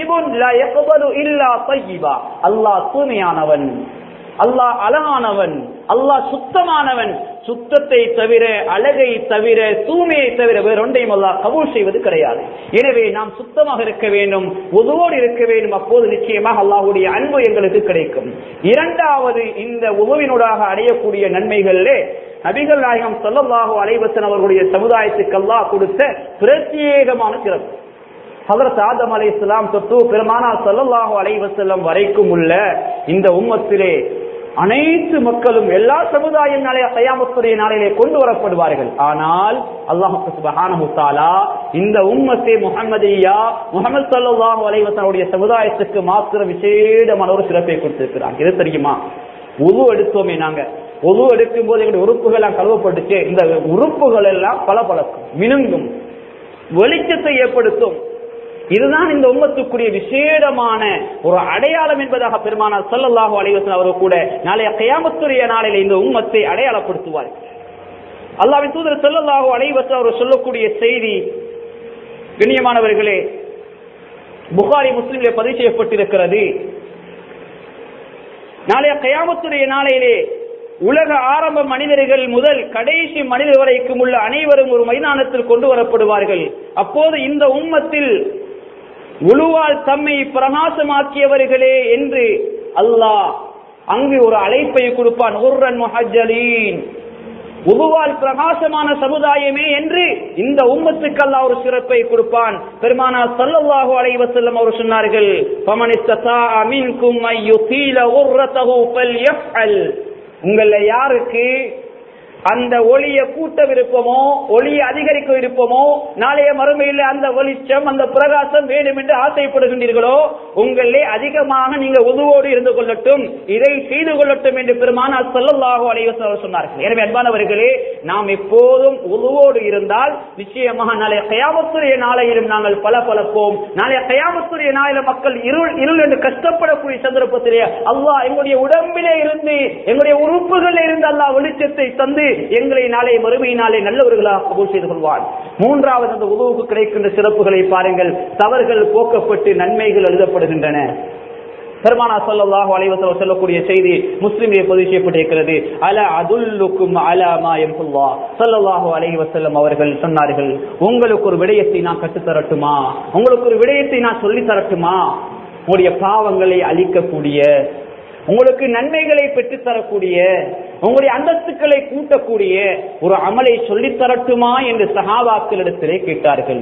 அல்லாஹ் தூய்மையானவன் அல்லாஹ் அழகானவன் அல்லாஹ் சுத்தமானவன் சுத்தத்தை தவிர அழகை தவிர தூய்மையை தவிர வேறு ஒன்றையும் அல்லாஹ் கபூல் செய்வது கிடையாது எனவே நாம் சுத்தமாக இருக்க வேண்டும் உதவோடு இருக்க வேண்டும் அப்போது நிச்சயமாக அல்லாஹுடைய அன்பு எங்களுக்கு கிடைக்கும் இரண்டாவது இந்த உதவினூடாக அடையக்கூடிய நன்மைகளிலே நபிகள் நாயகம் சொல்லல்லாஹு அலைவசன் அவர்களுடைய சமுதாயத்துக்கு அல்லாஹ் கொடுத்த பிரத்யேகமான சிறப்பு ஹதரத் ஆதம் அலை இஸ்லாம் தொட்டு பெருமானா சல்லல்லாஹு அலைவசல்லம் வரைக்கும் உள்ள இந்த உம்மத்திலே அனைத்து மக்களும் எல்லா சமுதாயம் நாளைய கயாமத்துடைய நாளிலே கொண்டு வரப்படுவார்கள் ஆனால் அல்லாஹு சுபஹானஹு தஆலா இந்த உம்மத்தே முஹம்மதியா முஹம்மது ஸல்லல்லாஹு அலைஹி வஸல்லுடைய சமுதாயத்துக்கு மாத்திர விசேடமான ஒரு சிறப்பை கொடுத்திருக்கிறார் இது தெரியுமா உது எடுத்தோமே நாங்க உது எடுக்கும் போது எங்களுடைய உறுப்புகள் எல்லாம் கழுவப்பட்டுச்சு இந்த உறுப்புகள் எல்லாம் பளபளக்கும் மினுங்கும் வெளிச்சத்தை ஏற்படுத்தும் இதுதான் இந்த உம்மத்துக்குரிய விசேடமான ஒரு அடையாளம் என்பதாக பெருமானார் சல்லல்லாஹு அலைவசன் அவர்கள் கூட நாளைய கயாமத்துடைய நாளில் இந்த உம்மத்தை அடையாளப்படுத்துவார் அல்லாவின் தூதர் சல்லல்லாஹு அலைவசன் அவர் சொல்லக்கூடிய செய்தி கண்ணியமானவர்களே புகாரி முஸ்லிம்ல பதிவு செய்யப்பட்டிருக்கிறது நாளைய கயாமத்துடைய நாளையிலே உலக ஆரம்ப மனிதர்கள் முதல் கடைசி மனிதர் வரைக்கும் உள்ள அனைவரும் ஒரு மைதானத்தில் கொண்டு வரப்படுவார்கள் அப்போது இந்த உம்மத்தில் உழுவால் தம்மை பிரகாசமாக்கியவர்களே என்று அல்லாஹ் அங்கு ஒரு அழைப்பை கொடுப்பான் உர்ரன் முஹஜலீன் உபுவால் பிரகாசமான சமுதாயமே என்று இந்த உம்மத்துக்கு அல்லாஹ் ஒரு சிறப்பை கொடுப்பான் பெருமானா ஸல்லல்லாஹு அலைஹி வஸல்லம் அவர் சொன்னார்கள் ஃபமன் இஸ்ததாஅ மின்கும் ஐ யுகீல உர்ரதஹு ஃபல்யஃஅல் உங்கள யாருக்கு அந்த ஒளியை கூட்ட விருப்பமோ ஒளியை அதிகரிக்க விருப்பமோ நாளைய மறுமையில் அந்த வெளிச்சம் அந்த பிரகாசம் வேண்டும் என்று ஆசைப்படுகின்றீர்களோ உங்களே அதிகமாக நீங்க உதுவோடு இருந்து கொள்ளட்டும் இதை செய்து கொள்ளட்டும் என்று பெருமானார் ஸல்லல்லாஹு அலைஹி வஸல்லம் சொன்னார்கள் எனவே அன்பானவர்களே நாம் எப்போதும் உதுவோடு இருந்தால் நிச்சயமாக நாளைய கயாமத்துடைய நாளையிலும் நாங்கள் பல பலப்போம் நாளைய கயாமத்துடைய நாளில மக்கள் இருள் இருள் என்று கஷ்டப்படக்கூடிய சந்தர்ப்பத்திலே அல்லாஹ் எங்களுடைய உடம்பிலே இருந்து எங்களுடைய உறுப்புகளில் இருந்து அல்லாஹ் வெளிச்சத்தை தந்து எங்களை நாளை மறுமை நாளை நல்லவர்களாக கபூல் செய்து கொள்வார் மூன்றாவது அந்த உதவுக்கு கிடைக்கின்ற சிறப்புகளை பாருங்கள் தவறுகள் போக்கப்பட்டு நன்மைகள் எழுதப்படுகின்றன பெருமானா ஸல்லல்லாஹு அலைஹி வஸல்லம் சொல்லக்கூடிய செய்தி முஸ்லிமிலே பதிவு செய்யப்பட்டிருக்கிறது அல அதுல்லுக்கும் அலா மா யம்ஹுல்லாஹ் ஸல்லல்லாஹு அலைஹி வஸல்லம் அவர்கள் சொன்னார்கள் உங்களுக்கு ஒரு விடயத்தை நான் கற்றுத் தரட்டுமா உங்களுக்கு ஒரு விடயத்தை நான் சொல்லி தரட்டுமா உங்களுடைய பாவங்களை அழிக்கக்கூடிய உங்களுக்கு நன்மைகளை பெற்றுத் தரக்கூடிய உங்களுடைய அந்தஸ்துக்களை கூட்டக்கூடிய ஒரு அமலை சொல்லித் தரட்டுமா என்று சஹாபாக்களிடத்திலே கேட்டார்கள்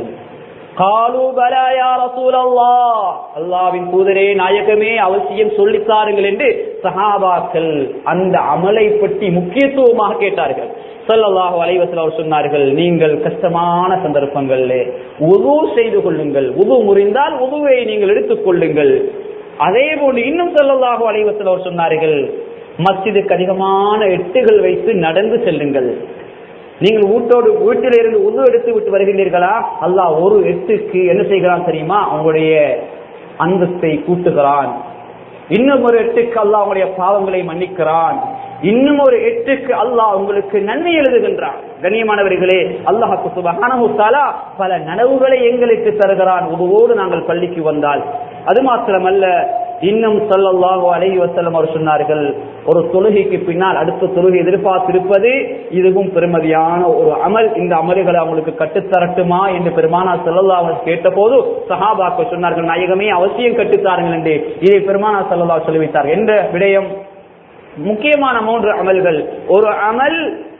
காலு பலா யா ரசூலல்லாஹ் அல்லாஹ்வின் தூதரே நாயகமே அவசியம் சொல்லித் தாருங்கள் என்று சஹாபாக்கள் அந்த அமலை பற்றி முக்கியத்துவமாக கேட்டார்கள் ஸல்லல்லாஹு அலைஹி வஸல்லம் அவர் சொன்னார்கள் நீங்கள் கஷ்டமான சந்தர்ப்பங்களிலே உது செய்து கொள்ளுங்கள் உது முறிந்தால் உதுவை நீங்கள் எடுத்துக் கொள்ளுங்கள் அதே போன்று இன்னும் ஸல்லல்லாஹு அலைஹி வஸல்லம் அவர் சொன்னார்கள் மஸ்ஜிதுக்கு அதிகமான எட்டுகள் வைத்து நடந்து செல்லுங்கள் நீங்கள் வீட்டோடு வீட்டில் இருந்து உது எடுத்து விட்டு வருகிறீர்களா அல்லாஹ் ஒரு எட்டுக்கு என்ன செய்கிறான் தெரியுமா உங்களுடைய அந்தஸ்தை கூட்டுகிறான் இன்னும் ஒரு எட்டுக்கு அல்லாஹ் உங்களுடைய பாவங்களை மன்னிக்கிறான் இன்னும் ஒரு எட்டுக்கு அல்லாஹ் உங்களுக்கு நன்மை எழுதுகின்றான் கண்ணியமானவர்களே அல்லாஹுக்கு சுபஹானஹு தஆலா பல நனவுகளை எங்களுக்கு தருகிறான் உதுவோடு நாங்கள் பள்ளிக்கு வந்தால் அது மாத்திரமல்ல இன்னும் ஸல்லல்லாஹு அலைஹி வஸல்லம் அவர் சொன்னார்கள் ஒரு தொழுகைக்கு பின்னால் அடுத்த தொழுகை எதிர்பார்த்திருப்பது இதுவும் பெருமதியான ஒரு அமல் இந்த அமல்களை அவங்களுக்கு கட்டுத்தரட்டுமா என்று பெருமானா ஸல்லல்லாஹு அலைஹி வஸல்லம் கேட்டபோது சஹாபாக்கள் சொன்னார்கள் நாயகமே அவசியம் கட்டுத்தாருங்கள் என்று இதை பெருமானா ஸல்லல்லாஹு சொல்லி வைத்தார் என்ற விடயம் முக்கியமான மூன்று அமல்கள் ஒரு அமல்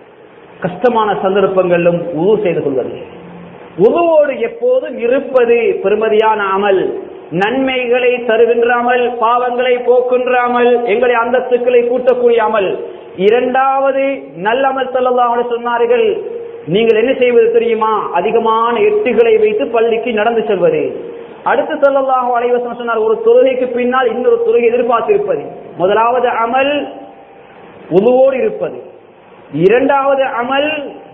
கஷ்டமான சந்தர்ப்பங்களிலும் உது செய்து கொள்வது உதுவோடு எப்போதும் இருப்பது பெருமதியான அமல் நன்மைகளை தருகின்ற அமல் பாவங்களை போக்குகின்ற அமல் எங்களை அந்தஸ்துக்களை கூட்டக்கூடிய அமல் இரண்டாவது நல்லமல் சொல்லலாம் சொன்னார்கள் நீங்கள் என்ன செய்வது தெரியுமா அதிகமான எட்டுகளை வைத்து பள்ளிக்கு நடந்து செல்வது அடுத்து சொல்லலாம் அலைவசம் சொன்னார் ஒரு தொழுகைக்கு பின்னால் இன்னொரு தொழுகை எதிர்பார்த்திருப்பது முதலாவது அமல் உதுவோடு இருப்பது இரண்டாவது அமல்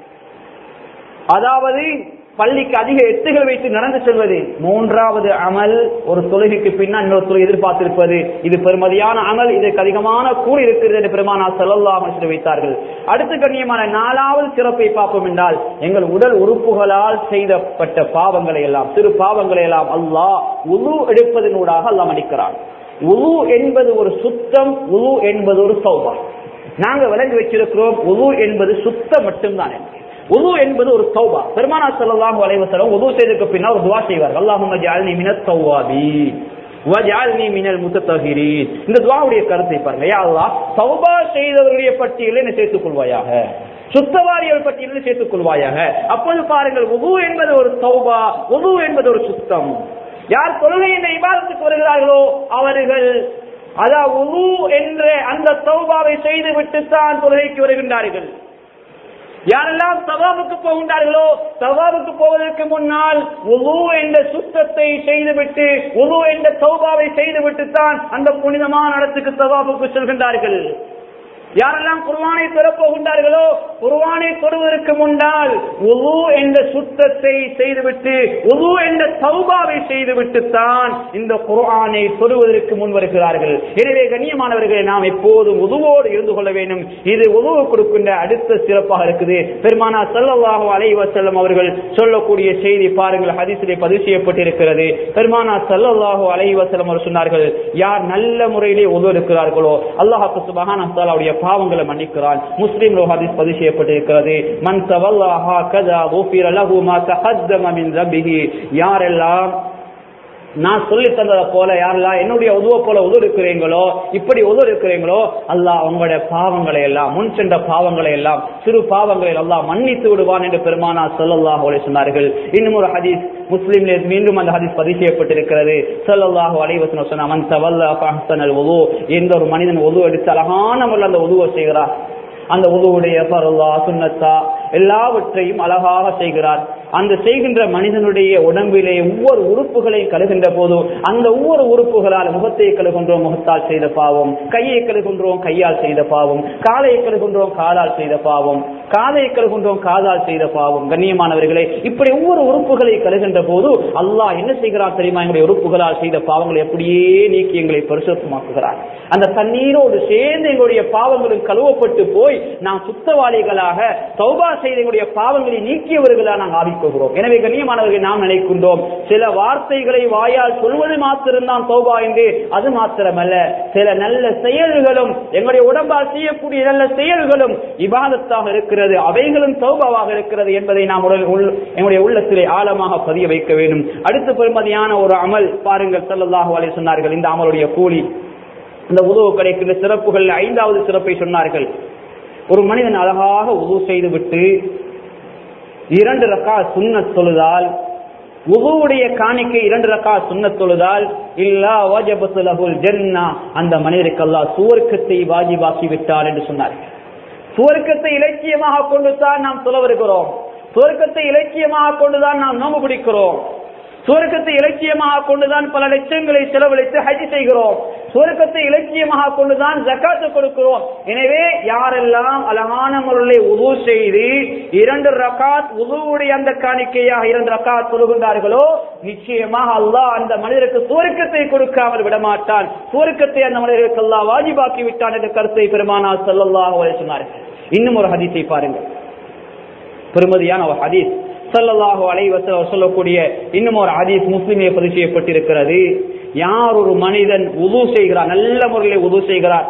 அதாவது பள்ளிக்கு அதிக எட்டுகள் வைத்து நடந்து செல்வது மூன்றாவது அமல் ஒரு தொழுகைக்கு பின்னால் இன்னொரு தொழுகை எதிர்பார்த்திருப்பது இது பெருமதியான அமல் இதற்கு அதிகமான கூறி இருக்கிறது என்று பெருமானா செல்லல்லாம சொல்லி வைத்தார்கள் அடுத்து கண்ணியமான நாலாவது சிறப்பை பார்ப்போம் என்றால் எங்கள் உடல் உறுப்புகளால் செய்தப்பட்ட பாவங்களை எல்லாம் சிறு பாவங்களை எல்லாம் அல்லாஹ் உது எடுப்பதனூடாக அல்லாஹ் மன்னிக்கிறான் உது என்பது ஒரு சுத்தம் உது என்பது ஒரு சௌபா நாங்க விளங்கி வச்சிருக்கிறோம் உது என்பது சுத்தம் மட்டும்தான் என்று உது என்பது ஒரு தௌபா பெருமானா ஸல்லல்லாஹு அலைஹி வஸல்லம் உது செய்ததுக்கு பின்னால் ஒரு துஆ செய்வார் அல்லாஹும்ம ஜஅல்னி மினத் தவ்வாபீன் வஜஅல்னி மினல் முத்தத்தஹிரீன் இந்த துஆவுடைய கருத்தை பாருங்க யா அல்லாஹ் தௌபா செய்தவர்களுடைய பட்டியலில் என்னை சேர்த்துக் கொள்வாயாக சுத்தவாரியல் பட்டியலில் சேர்த்துக் கொள்வாயாக அப்போது பாருங்கள் உது என்பது ஒரு தௌபா உது என்பது ஒரு சுத்தம் யார் தொழுகை என்ற இபாதத்துக்கு வருகிறார்களோ அவர்கள் அதாவது உது என்ற அந்த தௌபாவை செய்து விட்டுத்தான் தொழுகைக்கு வருகின்றார்கள் யாரெல்லாம் தவாவுக்கு போகின்றார்களோ தவாவுக்கு போவதற்கு முன்னால் உது என்ற சுத்தத்தை செய்துவிட்டு உது என்ற தௌபாவை செய்துவிட்டு தான் அந்த புனிதமான இடத்துக்கு தவாவுக்கு செல்கின்றார்கள் யாரெல்லாம் குர்வானை பெறப்போகின்றார்களோ குர்வானை தொடுவதற்கு முன்னால் உது என்ற சுத்தத்தை செய்துவிட்டு உது என்ற தௌபாவை செய்துவிட்டு தான் இந்த குர்ஆனை தொடுவதற்கு முன் வருகிறார்கள் எனவே கண்ணியமானவர்களை நாம் எப்போதும் உதுவோடு இருந்து கொள்ள வேண்டும் இது உதவு கொடுக்கின்ற அடுத்த சிறப்பாக இருக்குது பெருமானா ஸல்லல்லாஹு அலைஹி வஸல்லம் அவர்கள் சொல்லக்கூடிய செய்தி பாருங்கள் ஹதீஸிலே பதிவு செய்யப்பட்டிருக்கிறது பெருமானா ஸல்லல்லாஹு அலைஹி வஸல்லம் அவர்கள் சொன்னார்கள் யார் நல்ல முறையிலே உதவு இருக்கிறார்களோ அல்லாஹ் சுப்ஹானஹு வ தஆலாவுடைய பாவங்களை மன்னிக்கிறான் முஸ்லிம் ஹதீஸ் பதிவு செய்யப்பட்டிருக்கிறது மன் தவல்லாஹா கதா குஃபிர லஹு மா தகத்தம மின் ரப்பிஹி யாரெல்லாம் நான் சொல்லி தந்ததை போல யாரெல்லாம் என்னுடைய உதவ போல உதவு இருக்கிறீங்களோ இப்படி உதவு இருக்கிறீங்களோ அல்லாஹ் அவங்களுடைய பாவங்களை எல்லாம் முன் சென்ற பாவங்களை எல்லாம் சிறு பாவங்களை அல்லாஹ் மன்னித்து விடுவான் என்று பெருமானா ஸல்லல்லாஹு அலைஹி சொன்னார்கள் இன்னும் ஒரு ஹதீஸ் முஸ்லிம்ல மீண்டும் அந்த ஹதீஸ் பதிவு செய்யப்பட்டிருக்கிறது ஸல்லல்லாஹு அலைஹி வஸல்லம் சொன்ன மன் தவல்ல ஃபஹ்சனல் வுது எந்த ஒரு மனிதன் உது எடுத்து அழகான முறையில் அந்த உதுவை செய்கிறார் அந்த உதுவுடைய பருவா சுன்னத்தா எல்லாவற்றையும் அழகாக செய்கிறார் அந்த செய்கின்ற மனிதனுடைய உடம்பிலே ஒவ்வொரு உறுப்புகளையும் கழுகின்ற போது அந்த ஒவ்வொரு உறுப்புகளால் முகத்தை கழுகின்றோம் முகத்தால் செய்த பாவம் கையை கழுகின்றோம் கையால் செய்த பாவம் காலை கழுகின்றோம் காலால் செய்த பாவம் காதை கழுகின்றோம் காதால் செய்த பாவம் கண்ணியமானவர்களே இப்படி ஒவ்வொரு உறுப்புகளை கழுகின்ற போது அல்லாஹ் என்ன செய்கிறார் தெரியுமா எங்களுடைய உறுப்புகளால் செய்த பாவங்களை அப்படியே நீக்கி எங்களை பரிசுத்தமாக்குகிறார் அந்த தண்ணீரோடு சேர்ந்து எங்களுடைய பாவங்களும் கழுவப்பட்டு போய் நாம் சுத்தவாளிகளாக சௌபா செய்த எங்களுடைய பாவங்களை நீக்கியவர்களாக நாம் ஆவிக்குகிறோம் எனவே கண்ணியமானவர்கள் நாம் நினைக்கின்றோம் சில வார்த்தைகளை வாயால் சொல்வது மாத்திரம்தான் சௌபா என்று அது மாத்திரமல்ல சில நல்ல செயல்களும் எங்களுடைய உடம்பால் செய்யக்கூடிய நல்ல செயல்களும் இபாதத்தாக இருக்கிறது அவைகளும் சௌபாவாக இருக்கிறது என்பதை நாம் உடல் உள்- எங்களுடைய உள்ளத்திலே ஆழமாக பதிய வைக்க வேண்டும் அடுத்த பெருமதியான ஒரு அமல் பாருங்கள் ஸல்லல்லாஹு அலைஹி சொன்னார்கள் இந்த அமலுடைய கூலி இந்த உதவு கிடைக்கின்ற சிறப்புகள் ஐந்தாவது சிறப்பை சொன்னார்கள் ஒரு மனிதன் அழகாக உதவு செய்துவிட்டு இரண்டு ரக்கா சுன்னத் தொழுதால் உதுவுடைய காணிக்கை இரண்டு ரக்கா சுன்னத் தொழுதால் இல்லா வாஜபத்து லஹுல் ஜன்னா அந்த மனிதருக்கு அல்லாஹ் சுவர்க்கத்தை வாஜிபாக்கி விட்டார் என்று சொன்னார்கள் சுவர்க்கத்தை இலட்சியமாக கொண்டுதான் நாம் சொல்ல வருகிறோம் சுவர்க்கத்தை இலட்சியமாக கொண்டுதான் நாம் நோம்பு பிடிக்கிறோம் சுவர்க்கத்தை இலட்சியமாக கொண்டுதான் பல லட்சங்களை செலவழித்து ஹஜ் செய்கிறோம் சுவர்க்கத்தை இலட்சியமாக கொண்டுதான் ஜக்காத்து கொடுக்கிறோம் எனவே யாரெல்லாம் அழகான முறையில் உது செய்து இரண்டு ரகாத் உதுவுடைய அந்த காணிக்கையாக இரண்டு ரகாத் தொழுகின்றார்களோ நிச்சயமாக அல்லாஹ் அந்த மனிதருக்கு சுவர்க்கத்தை கொடுக்காமல் விடமாட்டான் சுவர்க்கத்தை அந்த மனிதருக்கு அல்லாஹ் வாஜிபாக்கி விட்டான் என்ற கருத்தை பெருமானா ஸல்லல்லாஹு அலைஹி சொன்னார்கள் இன்னும் ஒரு ஹதீஸை பாருங்கள் பெருமதியான ஒரு ஹதீஸ் ஸல்லல்லாஹு அலைஹி வஸல்லம் சொல்லக்கூடிய இன்னும் ஒரு ஹதீஸ் முஸ்லிமே பதிவு செய்யப்பட்டிருக்கிறது யார் ஒரு மனிதன் உது செய்கிறார் நல்ல முறையில் உது செய்கிறார்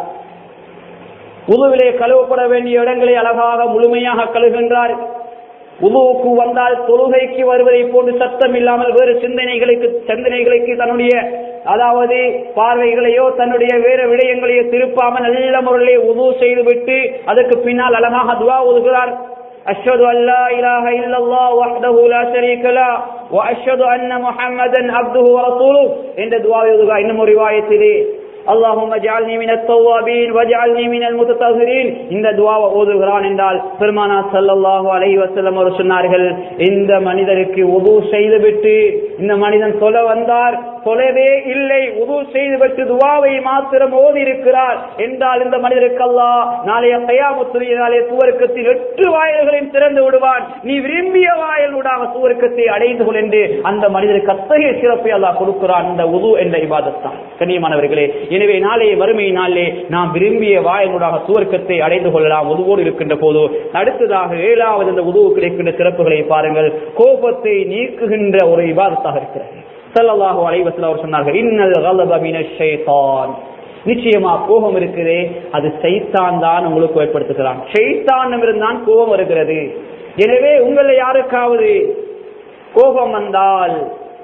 உதுவிலே கழுவப்பட வேண்டிய இடங்களை அழகாக முழுமையாக கழுகின்றார் உதுவுக்கு வந்தால் தொழுகைக்கு வருவதை போன்று சத்தம் இல்லாமல் வேறு சிந்தனைகளுக்கு சிந்தனைகளுக்கு தன்னுடைய அதாவது பார்வைகளையோ தன்னுடைய வேறு விடயங்களையோ திருப்பாமல் நல்ல முறையிலே உது செய்துவிட்டு அதற்கு பின்னால் அழகாக துவா ஓதுகிறார் أشهد أن لا إله إلا الله وحده لا شريك له وأشهد أن محمدا عبده ورسوله عند دعاء يذكر إنما رواية لي اللهم اجعلني من التوابين واجعلني من المتطهرين இந்த துவாவை ஓதுகிறான் என்றால் பெருமானா ஸல்லல்லாஹு அலைஹி வஸல்லம் அவர் சொன்னார்கள் இந்த மனிதருக்கு உது செய்துவிட்டு இந்த மனிதன் சொல்ல வந்தார் சொல்லவே இல்லை உது செய்துவிட்டு துவாவை மாத்திரம் ஓதி இருக்கிறார் என்றால் இந்த மனிதருக்கு அல்லாஹ் நாளைய கயாமத்துடைய நாளைய சுவர்க்கத்தில் எட்டு வாயில்களையும் திறந்து விடுவான் நீ விரும்பிய வாயில் ஊடாக சுவர்க்கத்தை அடைந்து கொள் என்று அந்த மனிதருக்கு அத்தகைய சிறப்பை அல்லாஹ் கொடுக்கிறான் இந்த உது என்ற இபாதத்தான் கண்ணியமானவர்களே எனவே நாளைய வறுமை நாளிலே நாம் விரும்பிய வாயிலூடாக சுவர்க்கத்தை அடைந்து கொள்ளலாம் உதுவோடு இருக்கின்ற போது அடுத்ததாக ஏழாவது இந்த உதவு கிடைக்கின்ற சிறப்புகளை பாருங்கள் கோபத்தை நீக்குகின்ற ஒரு இபாதத்தாக இருக்கிறது ஸல்லல்லாஹு அலைஹி வஸல்லம் அவர் சொன்னார்கள் இன்னல் கலப மினஷ் ஷைத்தான் நிச்சயமா கோபம் இருக்குதே அது சைத்தான் தான் உங்களுக்கு ஏற்படுத்துகிறான் ஷைத்தானிடம் இருந்தான் கோபம் வருகிறது எனவே உங்களை யாருக்காவது கோபம் வந்தால்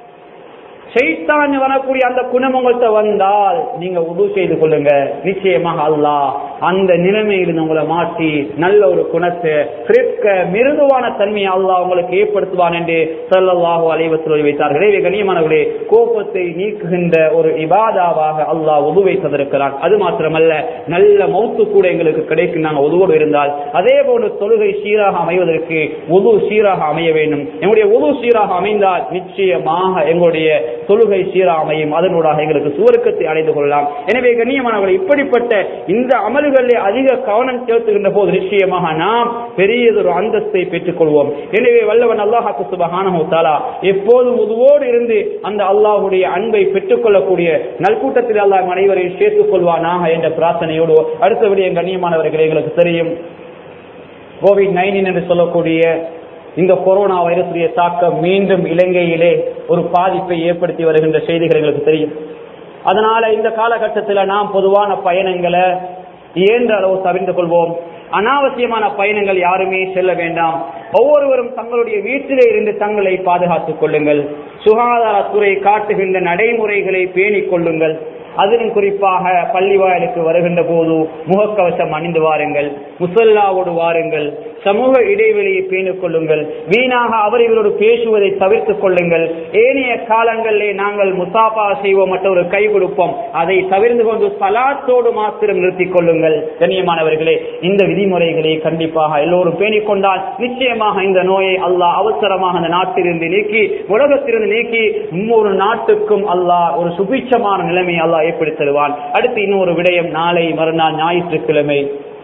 ஷைத்தான் வரக்கூடிய அந்த குணம் உங்கள்கிட்ட வந்தால் நீங்க உது செய்து கொள்ளுங்க நிச்சயமாக அல்லாஹ் அந்த நிலைமையிலிருந்து உங்களை மாற்றி நல்ல ஒரு குணத்தை சிறக்க மிருதுவான தன்மையை அல்லாஹ் உங்களுக்கு ஏற்படுத்துவான் என்று ஸல்லல்லாஹு அலைஹி வஸல்லம் வைத்தார்கள் எனவே கண்ணியமானவர்களே கோபத்தை நீக்குகின்ற ஒரு இபாதாவாக அல்லாஹ் உதுவை தந்திருக்கிறான் அது மாத்திரமல்ல நல்ல மௌத்து கூட எங்களுக்கு கிடைக்கும் நாங்கள் உதுவோடு இருந்தால் அதே போன்று தொழுகை சீராக அமைவதற்கு உது சீராக அமைய வேண்டும் எங்களுடைய உது சீராக அமைந்தால் நிச்சயமாக எங்களுடைய தொழுகை சீராக அமையும் அதனூடாக எங்களுக்கு சுவர்க்கத்தை அடைந்து கொள்ளலாம் எனவே கண்ணியமானவர்கள் இப்படிப்பட்ட இந்த அமல்களிலே அதிக கவனம் செலுத்துகின்ற போது நிச்சயமாக நாம் பெரியதொரு அந்தஸ்தை பெற்றுக் கொள்வோம் எனவே வல்லவன் அல்லாஹாக்கு சுபஹானஹு தஆலா எப்போதும் உதுவோடு இருந்து அந்த அல்லாஹ்வுடைய அன்பை பெற்றுக்கொள்ளக்கூடிய நல்கூட்டத்தில் அல்லாஹ் அனைவரையும் சேர்த்துக் கொள்வானாக என்ற பிரார்த்தனையோடு அடுத்தபடி என் கண்ணியமானவர்களே எங்களுக்கு தெரியும் கோவிட் நைன்டீன் என்று சொல்லக்கூடிய இந்த கொரோனா வைரசுடைய தாக்கம் மீண்டும் இலங்கையிலே ஒரு பாதிப்பை ஏற்படுத்தி வருகின்ற செய்திகள் எங்களுக்கு தெரியும் அதனால இந்த காலகட்டத்தில் நாம் பொதுவான பயணங்களை இயன்ற அளவு தவிர்த்து கொள்வோம் அனாவசியமான பயணங்கள் யாருமே செல்ல வேண்டாம் ஒவ்வொருவரும் தங்களுடைய வீட்டிலே இருந்து தங்களை பாதுகாத்துக் கொள்ளுங்கள் சுகாதாரத்துறை காட்டுகின்ற நடைமுறைகளை பேணிக் கொள்ளுங்கள் அதிலும் குறிப்பாக பள்ளி வாயிலுக்கு வருகின்ற போது முகக்கவசம் அணிந்து வாருங்கள் முசல்லாவோடு வாருங்கள் சமூக இடைவெளியை பேணிக் கொள்ளுங்கள் வீணாக அவர் இவரோடு பேசுவதை தவிர்த்துக் கொள்ளுங்கள் ஏனைய காலங்களிலே நாங்கள் முசாபா செய்வோம் மற்ற ஒரு கை கொடுப்போம் அதை தவிர்த்து கொண்டு சலாத்தோடு மாத்திரம் நிறுத்திக் கொள்ளுங்கள் கண்ணியமானவர்களே இந்த விதிமுறைகளை கண்டிப்பாக எல்லோரும் பேணிக் கொண்டால் நிச்சயமாக இந்த நோயை அல்லாஹ் அவசரமாக அந்த நாட்டிலிருந்து நீக்கி உலகத்திலிருந்து நீக்கி இன்னொரு நாட்டுக்கும் அல்லாஹ் ஒரு சுபிட்சமான நிலைமையை அல்லாஹ் ஏற்படுத்தி தருவான் அடுத்து இன்னொரு விடயம் நாளை மறுநாள் ஞாயிற்றுக்கிழமை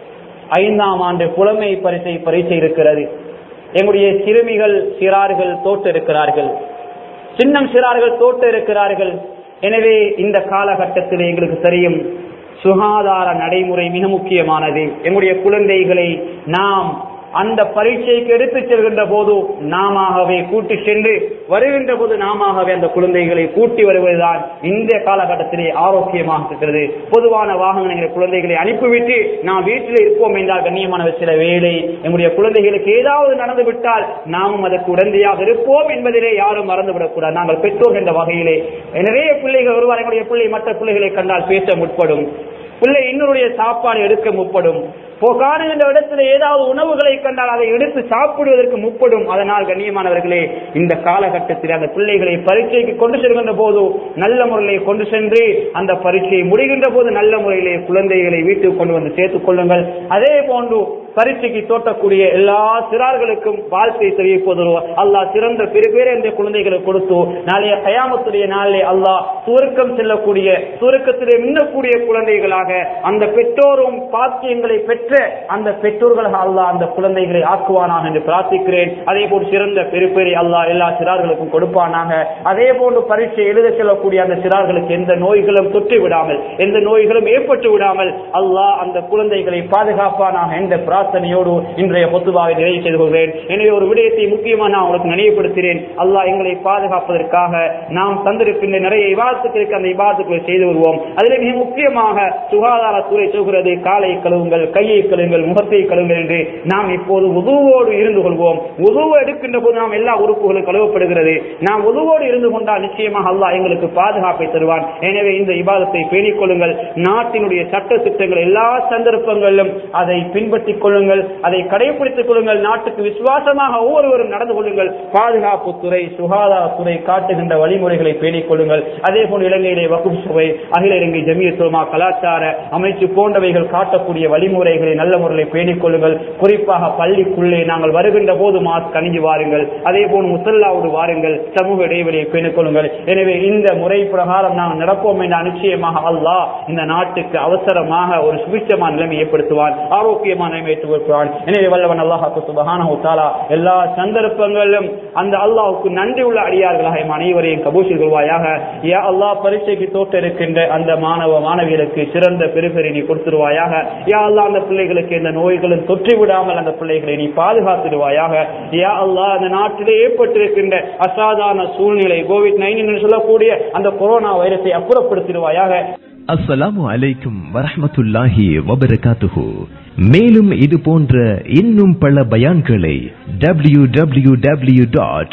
ஐந்தாம் ஆண்டு புலமை பரிசை பரீட்சை இருக்கிறது எங்களுடைய சிறுமிகள் சிறார்கள் தோற்று இருக்கிறார்கள் சின்னம் சிறார்கள் தோற்று இருக்கிறார்கள் எனவே இந்த காலகட்டத்தில் எங்களுக்கு தெரியும் சுகாதார நடைமுறை மிக முக்கியமானது எங்களுடைய குழந்தைகளை நாம் அந்த பரீட்சைக்கு எடுத்துச் செல்கின்ற போது நாமவே கூட்டி சென்று வருகின்ற போது நாமவே அந்த குழந்தைகளை கூட்டி வருவதுதான் இந்த காலகட்டத்திலே ஆரோக்கியமாக இருக்கிறது பொதுவான வாகனங்களை குழந்தைகளை அனுப்பிவிட்டு நாம் வீட்டில் இருப்போம் என்றால் கண்ணியமான சில வேலை எங்களுடைய குழந்தைகளுக்கு ஏதாவது நடந்து விட்டால் நாமும் அதற்கு உடந்தையாக இருப்போம் என்பதிலே யாரும் மறந்துவிடக்கூடாது நாங்கள் பெற்றோர் என்ற வகையிலே நிறைய பிள்ளைகள் வருவார் எங்களுடைய பிள்ளை மற்ற பிள்ளைகளை கண்டால் பேச முற்படும் பிள்ளை இன்னொருடைய சாப்பாடு எடுக்க முற்படும் காணுகின்ற இடத்துல ஏதாவது உணவுகளை கண்டால் அதை எடுத்து சாப்பிடுவதற்கு முற்படும் அதனால் கண்ணியமானவர்களே இந்த காலகட்டத்தில் அந்த பிள்ளைகளை பரீட்சைக்கு கொண்டு செல்கின்ற போது நல்ல முறையிலே கொண்டு சென்று அந்த பரீட்சை முடிகின்ற போது நல்ல முறையிலே குழந்தைகளை வீட்டுக்கு கொண்டு வந்து சேர்த்துக் கொள்ளுங்கள் அதே போன்று பரீட்சைக்கு தோட்டக்கூடிய எல்லா சிறார்களுக்கும் வாழ்த்தை தெரிவிப்பது அல்லாஹ் சிறந்த பெரு பேரை இந்த குழந்தைகளை கொடுத்து நாளைய கயாமத்துடைய நாளிலே அல்லாஹ் சுருக்கம் செல்லக்கூடிய சுருக்கத்திலே மின்னக்கூடிய குழந்தைகளாக அந்த பெற்றோரும் பாக்கியங்களை பெற்ற அந்த பெற்றோர்களாக அல்லாஹ் அந்த குழந்தைகளை ஆக்குவானாக என்று பிரார்த்திக்கிறேன் அதே போல் சிறந்த பெருப்பேரை அல்லாஹ் எல்லா சிறார்களுக்கும் கொடுப்பானாக அதே போன்று பரீட்சை எழுத செல்லக்கூடிய அந்த சிறார்களுக்கு எந்த நோய்களும் தொற்று விடாமல் எந்த நோய்களும் ஏற்பட்டு விடாமல் அல்லாஹ் அந்த குழந்தைகளை பாதுகாப்பானாக என்ற பிரார்த்தனையோடு இன்றைய பொத்துவாவை நிறைவு செய்து கொள்கிறேன் எனவே ஒரு விடயத்தை முக்கியமாக நான் உங்களுக்கு நினைவுபடுத்துகிறேன் அல்லாஹ் எங்களை பாதுகாப்பதற்காக நாம் தந்திருக்கின்ற நிறைய விவாதத்துக்கு அந்த விவாதத்துக்களை செய்து வருவோம் அதில் மிக முக்கியமாக சுகாதாரத்துறை சொல்கிறது காலை கழுவுங்கள் கையை கழுவுங்கள் முகத்தை கழுவுங்கள் என்று நாம் இப்போது உதுவோடு இருந்து கொள்வோம் உதுவு எடுக்கின்ற போது நாம் எல்லா உறுப்புகளும் கழுவப்படுகிறது நாம் உதுவோடு இருந்து கொண்டால் நிச்சயமாக அல்லாஹ் எங்களுக்கு பாதுகாப்பை தருவான் எனவே இந்த விவாதத்தை பேணிக் கொள்ளுங்கள் நாட்டினுடைய சட்ட திட்டங்கள் எல்லா சந்தர்ப்பங்களிலும் அதை பின்பற்றிக் கொள்ளுங்கள் அதை கடைபிடித்துக் கொள்ளுங்கள் நாட்டுக்கு விசுவாசமாக ஒவ்வொருவரும் நடந்து கொள்ளுங்கள் பாதுகாப்புத்துறை சுகாதாரத்துறை காட்டுகின்ற வழிமுறைகளை பேணிக் கொள்ளுங்கள் அதே போன்று இலங்கையிலே வகுப்பு சுவை அகில இலங்கை ஜமியத்துவமா கலாச்சார அமைச்சு போன்றவைகள் காட்டக்கூடிய வழிமுறைகளை நல்ல முறையில் பேணிக் கொள்ளுங்கள் குறிப்பாக பள்ளிக்குள்ளே நாங்கள் வருகின்ற போது மாஸ்க் அணிஞ்சு வாருங்கள் அதே போன்று முசல்லாவோடு வாருங்கள் சமூக இடைவெளியை பேணிக் கொள்ளுங்கள் எனவே இந்த முறை பிரகாரம் நாங்கள் நடப்போம் என்ற நிச்சயமாக அல்லாஹ் இந்த நாட்டுக்கு அவசரமாக ஒரு சுபிட்சமான நிலைமை ஏற்படுத்துவான் ஆரோக்கியமான நிலைமை ஏற்படுத்துவான் எனவே வல்லவன் அல்லாஹாக்கு சுபஹானஹு தஆலா எல்லா சந்தர்ப்பங்களிலும் அந்த அல்லாஹ்வுக்கு நன்றி உள்ள அடியார்களாக எம் அனைவரையும் கபூஷில் கொள்வாயாக யா அல்லாஹ் பரீட்சைக்கு தோற்றிருக்கின்ற அந்த மாணவ மாணவியருக்கு சிறந்த பெருபெறி நீ கொடுத்துருவாயாக யா அல்லாஹ் அந்த பிள்ளைகளுக்கு இந்த நோய்களும் தொற்றி விடாமல் அந்த பிள்ளைகளை நீ பாதுகாத்துடுவாயாக யா அல்லாஹ் அந்த நாட்டிலே ஏற்பட்டிருக்கின்ற அசாதாரண சூழ்நிலை கோவிட் நைன் என்று சொல்லக்கூடிய அந்த கொரோனா வைரஸை அப்புறப்படுத்திடுவாயாக அஸ்ஸலாமு அலைக்கும் வரஹ்மத்துல்லாஹி வபரகாத்துஹு மேலும் இது போன்ற இன்னும் பல பயான்களை W W W dot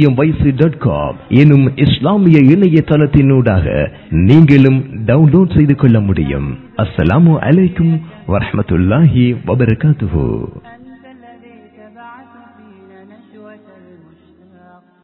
dot com எனும் இஸ்லாமிய இணையதளத்தினூடாக நீங்களும் டவுன்லோட் செய்து கொள்ள முடியும் அஸ்ஸலாமு அலைக்கும் வரஹ்மத்துல்லாஹி வபரகாத்துஹு